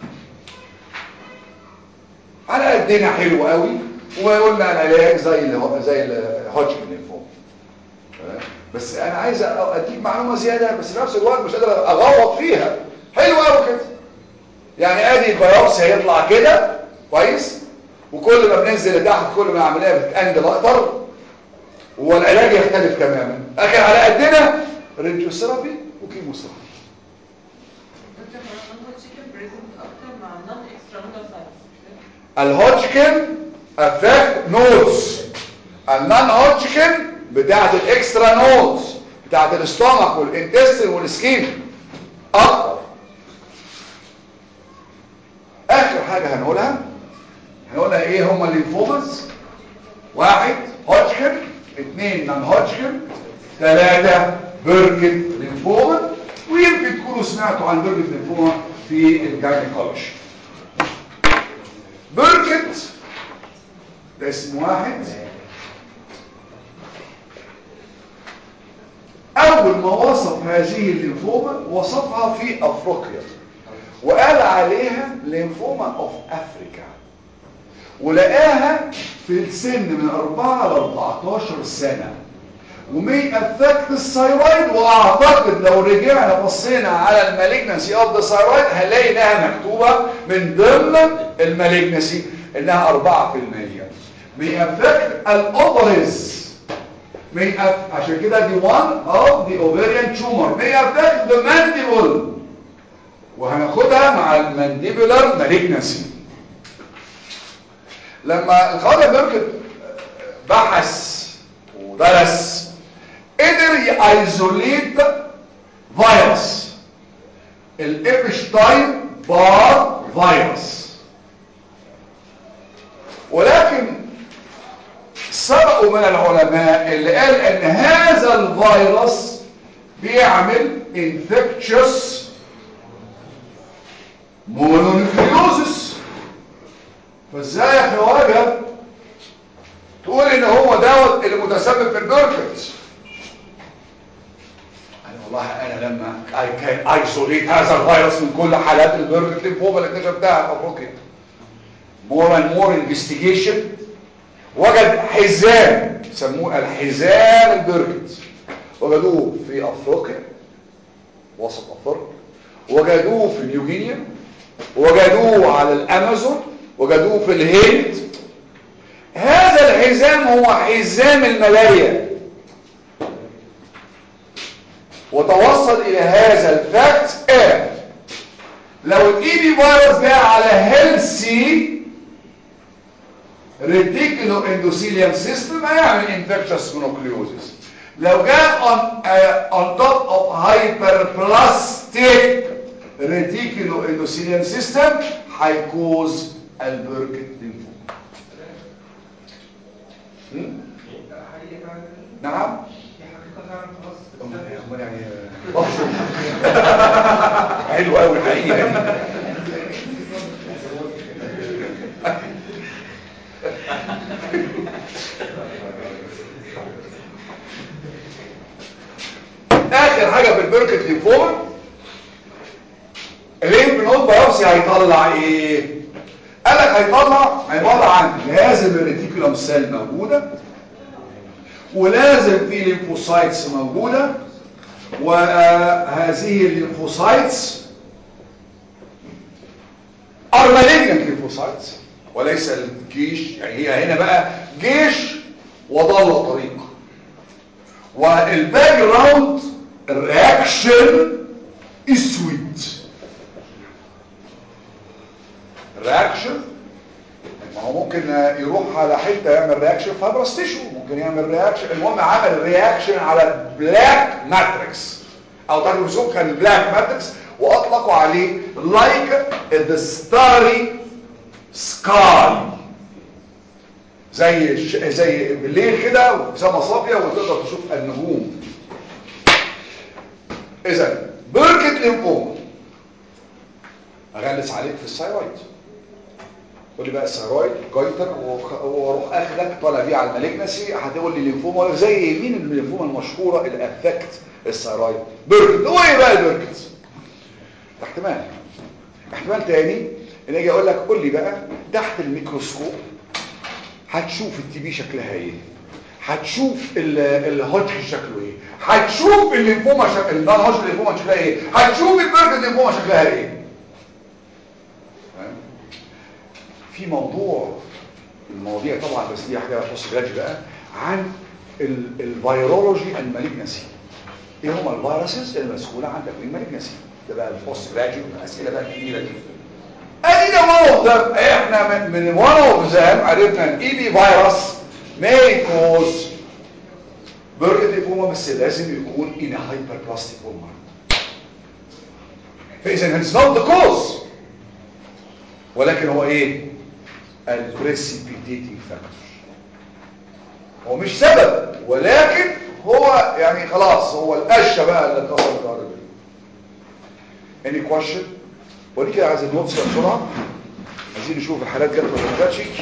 على قدنا حلو قوي وقلنا العلاج زي ال زي الهوجكن لينفوما بس انا عايز اديك معلومه زياده بس في نفس الوقت مش قادر اغوط فيها حلو قوي كده يعني ادي البيوبسي هيطلع كده كويس وكل ما بننزل لتحت كل ما العمليه بتتانجل اكتر والعلاج يختلف تماما لكن على قدنا راديوثيرابي وكيموثيرابي الهوجكن افكت نودز النون هوجكن بتاعت الاكسترا نودز بتاعت الاستومك والانتستين والسكين اكتر اخر حاجه هنقولها هنقولها ايه هما الليمفومز واحد هوجكن اثنين نون هوجكن ثلاثة بيركت لينفوما ويمكن تكونوا سمعتوا عن بيركت لينفوما في الجاينيكولوجي بيركت ده اسم واحد اول ما وصف هذه الليمفوما وصفها في افريقيا وقال عليها ليمفوما اوف افريكا ولقاها في السن من 4 ل 14 سنة ومي افكت الثايرويد واعتقد لو رجعنا بصينا على المالجنسي اوف ذا ثايرويد هنلاقي انها مكتوبة من ضمن المالجنسي انها 4% مي افكت الاوفريز مي أف... عشان كده دي one of the ovarian tumor may affect the mandible وهناخدها مع المانديبولار مالجنسي لما الخواجه بيركت بحث ودرس قدر يايزوليت فيروس الابشتاين بار فيروس ولكن سبقوا من العلماء اللي قال ان هذا الفيروس بيعمل infectious مونونيكليوزس فازاي يا خواجه تقول ان هو دوت اللي متسبب في البركت انا والله انا لما I can isolate هذا الفيروس من كل حالات البرج الليمفوما اللي اكتشفتها في افريقيا more and more investigation وجد حزام سموه الحزام البرجت وجدوه في افريقيا وسط افريقيا وجدوه في نيوغينيا وجدوه على الامازون وجدوه في الهند هذا الحزام هو حزام الملاريا وتوصل الى هذا الفاكت ان لو الاي بي فيروس جاء على هيلثي ريتيكولو اندوثيليوم سيستم هيعمل انفكشس مونوكليوزيس لو جاء on uh, on top of hyperplastic reticulo endothelium system هيكوز البركت ليمفوما حقيقة فعلا نعم دي حقيقة فعلا خلاص امال يعني بحشر حلو قوي الحقيقه دي اخر حاجه في البركت ليمفوما الليمف نود بايوبسي هيطلع ايه قال لك هيطلع عباره عن لازم الريتيكولوم سيل موجوده ولازم في ليمفوسايتس موجوده وهذه الليمفوسايتس are malignant lymphocytes وليس الجيش يعني هي هنا بقى جيش وضل طريق والباك جراوند الرياكشن اسود الرياكشن ما هو ممكن يروح على حته يعمل رياكشن فابرس تيشو ممكن يعمل رياكشن المهم عمل رياكشن على بلاك ماتريكس او ترجمه كان بلاك ماتريكس واطلقوا عليه لايك ذا ستاري سكاي زي الش- زي بالليل كده وسما صافيه وتقدر تشوف النجوم اذا بركه ليمفوما اغلس عليك في الثايرويد تقول لي بقى الثايرويد جايتر وخ- واروح اخدك طالع بيه على المالجنسي هتقول لي ليمفوما ولا زي مين الليمفوما المشهوره اللي افكت الثايرويد بيركت هو ايه بقى البيركت احتمال احتمال تاني ان اجي اقول لك قول لي بقى تحت الميكروسكوب هتشوف التي بي شكلها ايه هتشوف ال- الهوجكن شكله ايه هتشوف الليمفوما شكل النون هوجكن الليمفوما شكلها ايه هتشوف البيركت الليمفوما شكلها ايه فاهم؟ في موضوع المواضيع طبعا بس دي حاجه تخص جراجي بقى عن ال- الفيرولوجي المالجنسي ايه هم الفيروسز المسؤوله عن تكوين المالجنسي ده بقى البوست جراجي الاسئله بقى الكبيره دي ادي ده واو ده احنا من- من وان اوف ذام عرفنا الاي بي فيروس may cause برقة ليفوما بس لازم يكون in a hyperplastic form فاذا it's not the cause ولكن هو ايه البريسيبيتيتنج فاكتور هو مش سبب ولكن هو يعني خلاص هو القشه بقى اللي كسر الارض any question ودي كده عايز النوتس بسرعه عايزين نشوف الحالات جت ولا ما جاتش يا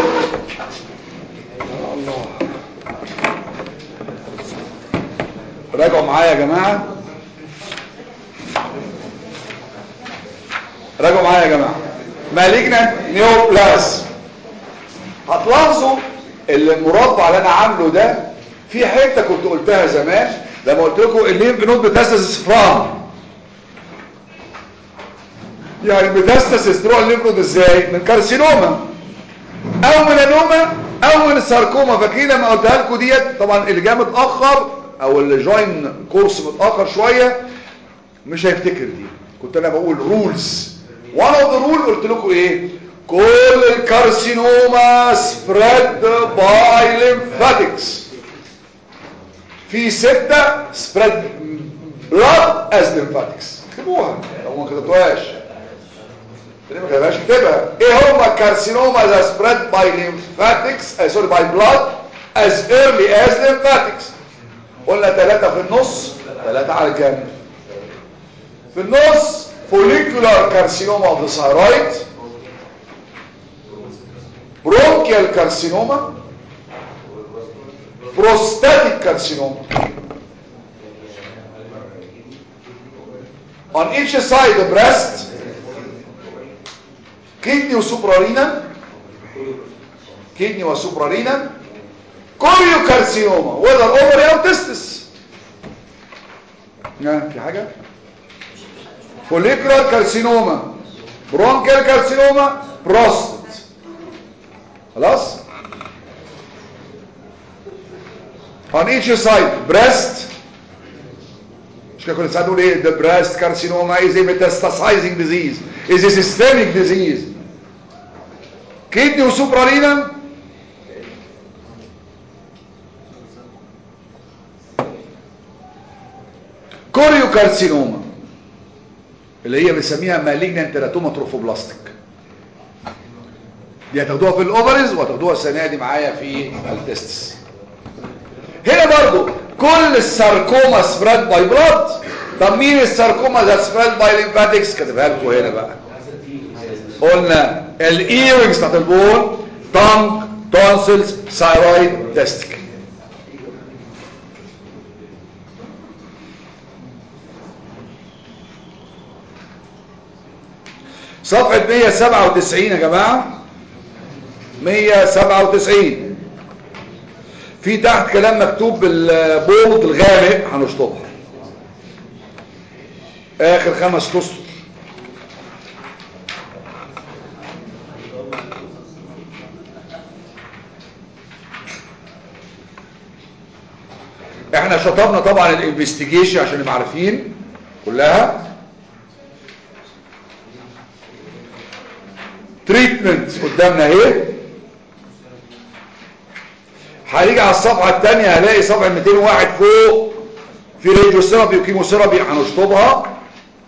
الله راجعوا معايا يا جماعه راجعوا معايا يا جماعه مالجنت نيوبلاس هتلاحظوا المربع اللي انا عامله ده في حته كنت قلتها زمان لما قلت لكم الليمف نود بتستسس فرام يعني بتستسس تروح الليمف نود ازاي من كارسينوما او من انوما او من الساركوما فاكرين لما قلتها لكم ديت طبعا اللي جاي متاخر او اللي جوين كورس متاخر شويه مش هيفتكر دي كنت انا بقول رولز وان اوف ذا رول قلت لكم ايه كل الكارسينوما سبريد باي ليمفاتكس في ستة سبريد بلاد از ليمفاتكس اكتبوها لو ما كتبتوهاش اللي ما كتبهاش اكتبها ايه هما الكارسينوما ذا سبريد باي ليمفاتكس سوري باي بلاد از ايرلي از ليمفاتكس قلنا ثلاثة في النص ثلاثة على الجنب في النص follicular carcinoma of the thyroid bronchial carcinoma prostatic carcinoma on each side of breast kidney وسوبرارينا kidney وسوبرارينا كوريوكارسينوما whether ovary او testis ها في حاجة follicular carcinoma bronchial carcinoma prostate خلاص on each side breast مش كده كل ساعه نقول ايه the breast carcinoma is a metastasizing disease is a systemic disease kidney وسوبرالينا كوريوكارسينوما اللي هي بنسميها malignant teratoma trophoblastic دي هتاخدوها في الاوفرز وهتاخدوها السنه دي معايا في التستس هنا برضو كل الساركوما سبريد باي بلاد طب مين الساركوما ذات سبريد باي ليمفاتكس كاتبها لكم هنا بقى قلنا الايرنجز بتاعت البون تانج تونسلز ثايرويد تستيكل صفحة 197 يا جماعة 197 في تحت كلام مكتوب بالبولد الغامق هنشطبها اخر خمس اسطر احنا شطبنا طبعا الانفستيجيشن عشان نبقى عارفين كلها تريتمنت قدامنا اهي هنيجي على الصفحه الثانيه هلاقي صفحه 201 فوق في راديو ثيرابي وكيموثيرابي هنشطبها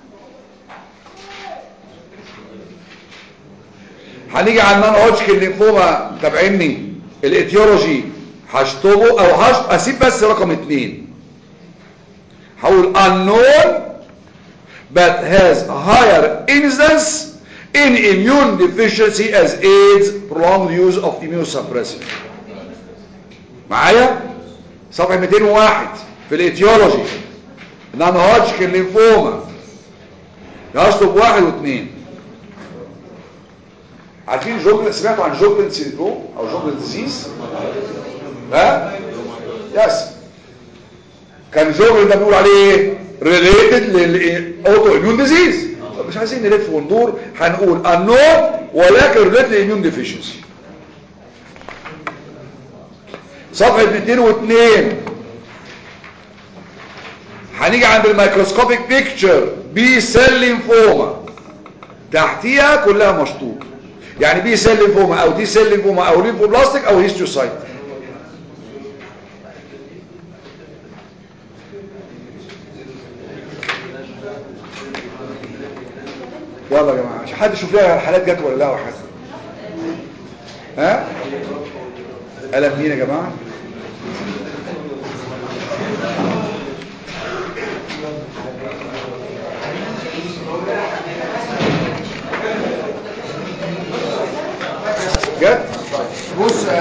هنيجي على النون هوجكن لينفوما متابعيني الايتيولوجي هشطبه او هشط اسيب بس رقم اتنين هقول unknown but has higher incidence in immune deficiency as AIDS prolonged use of immunosuppressive معايا صفحة 201 في الايتيولوجي نون هوجكن لينفوما هشطب واحد واثنين عارفين جوجل سمعتوا عن جوجلن سيندروم او جوجلن ديزيز ها يس كان جوجل ده بيقول عليه ايه ريليتد للاوتو اميون ديزيز مش عايزين نلف وندور هنقول unknown ولكن ريليتد للاميون ديفيشنسي صفحه 202 هنيجي عند الميكروسكوبيك بيكتشر بي سيل لينفوما تحتيها كلها مشطوب يعني بي سيل لينفوما او تي سيل لينفوما او ليمفوبلاستيك او هيستيوسايت يلا يا جماعه عشان حد يشوف لها حالات جت ولا لا وحد ها قلم مين يا جماعه جت بص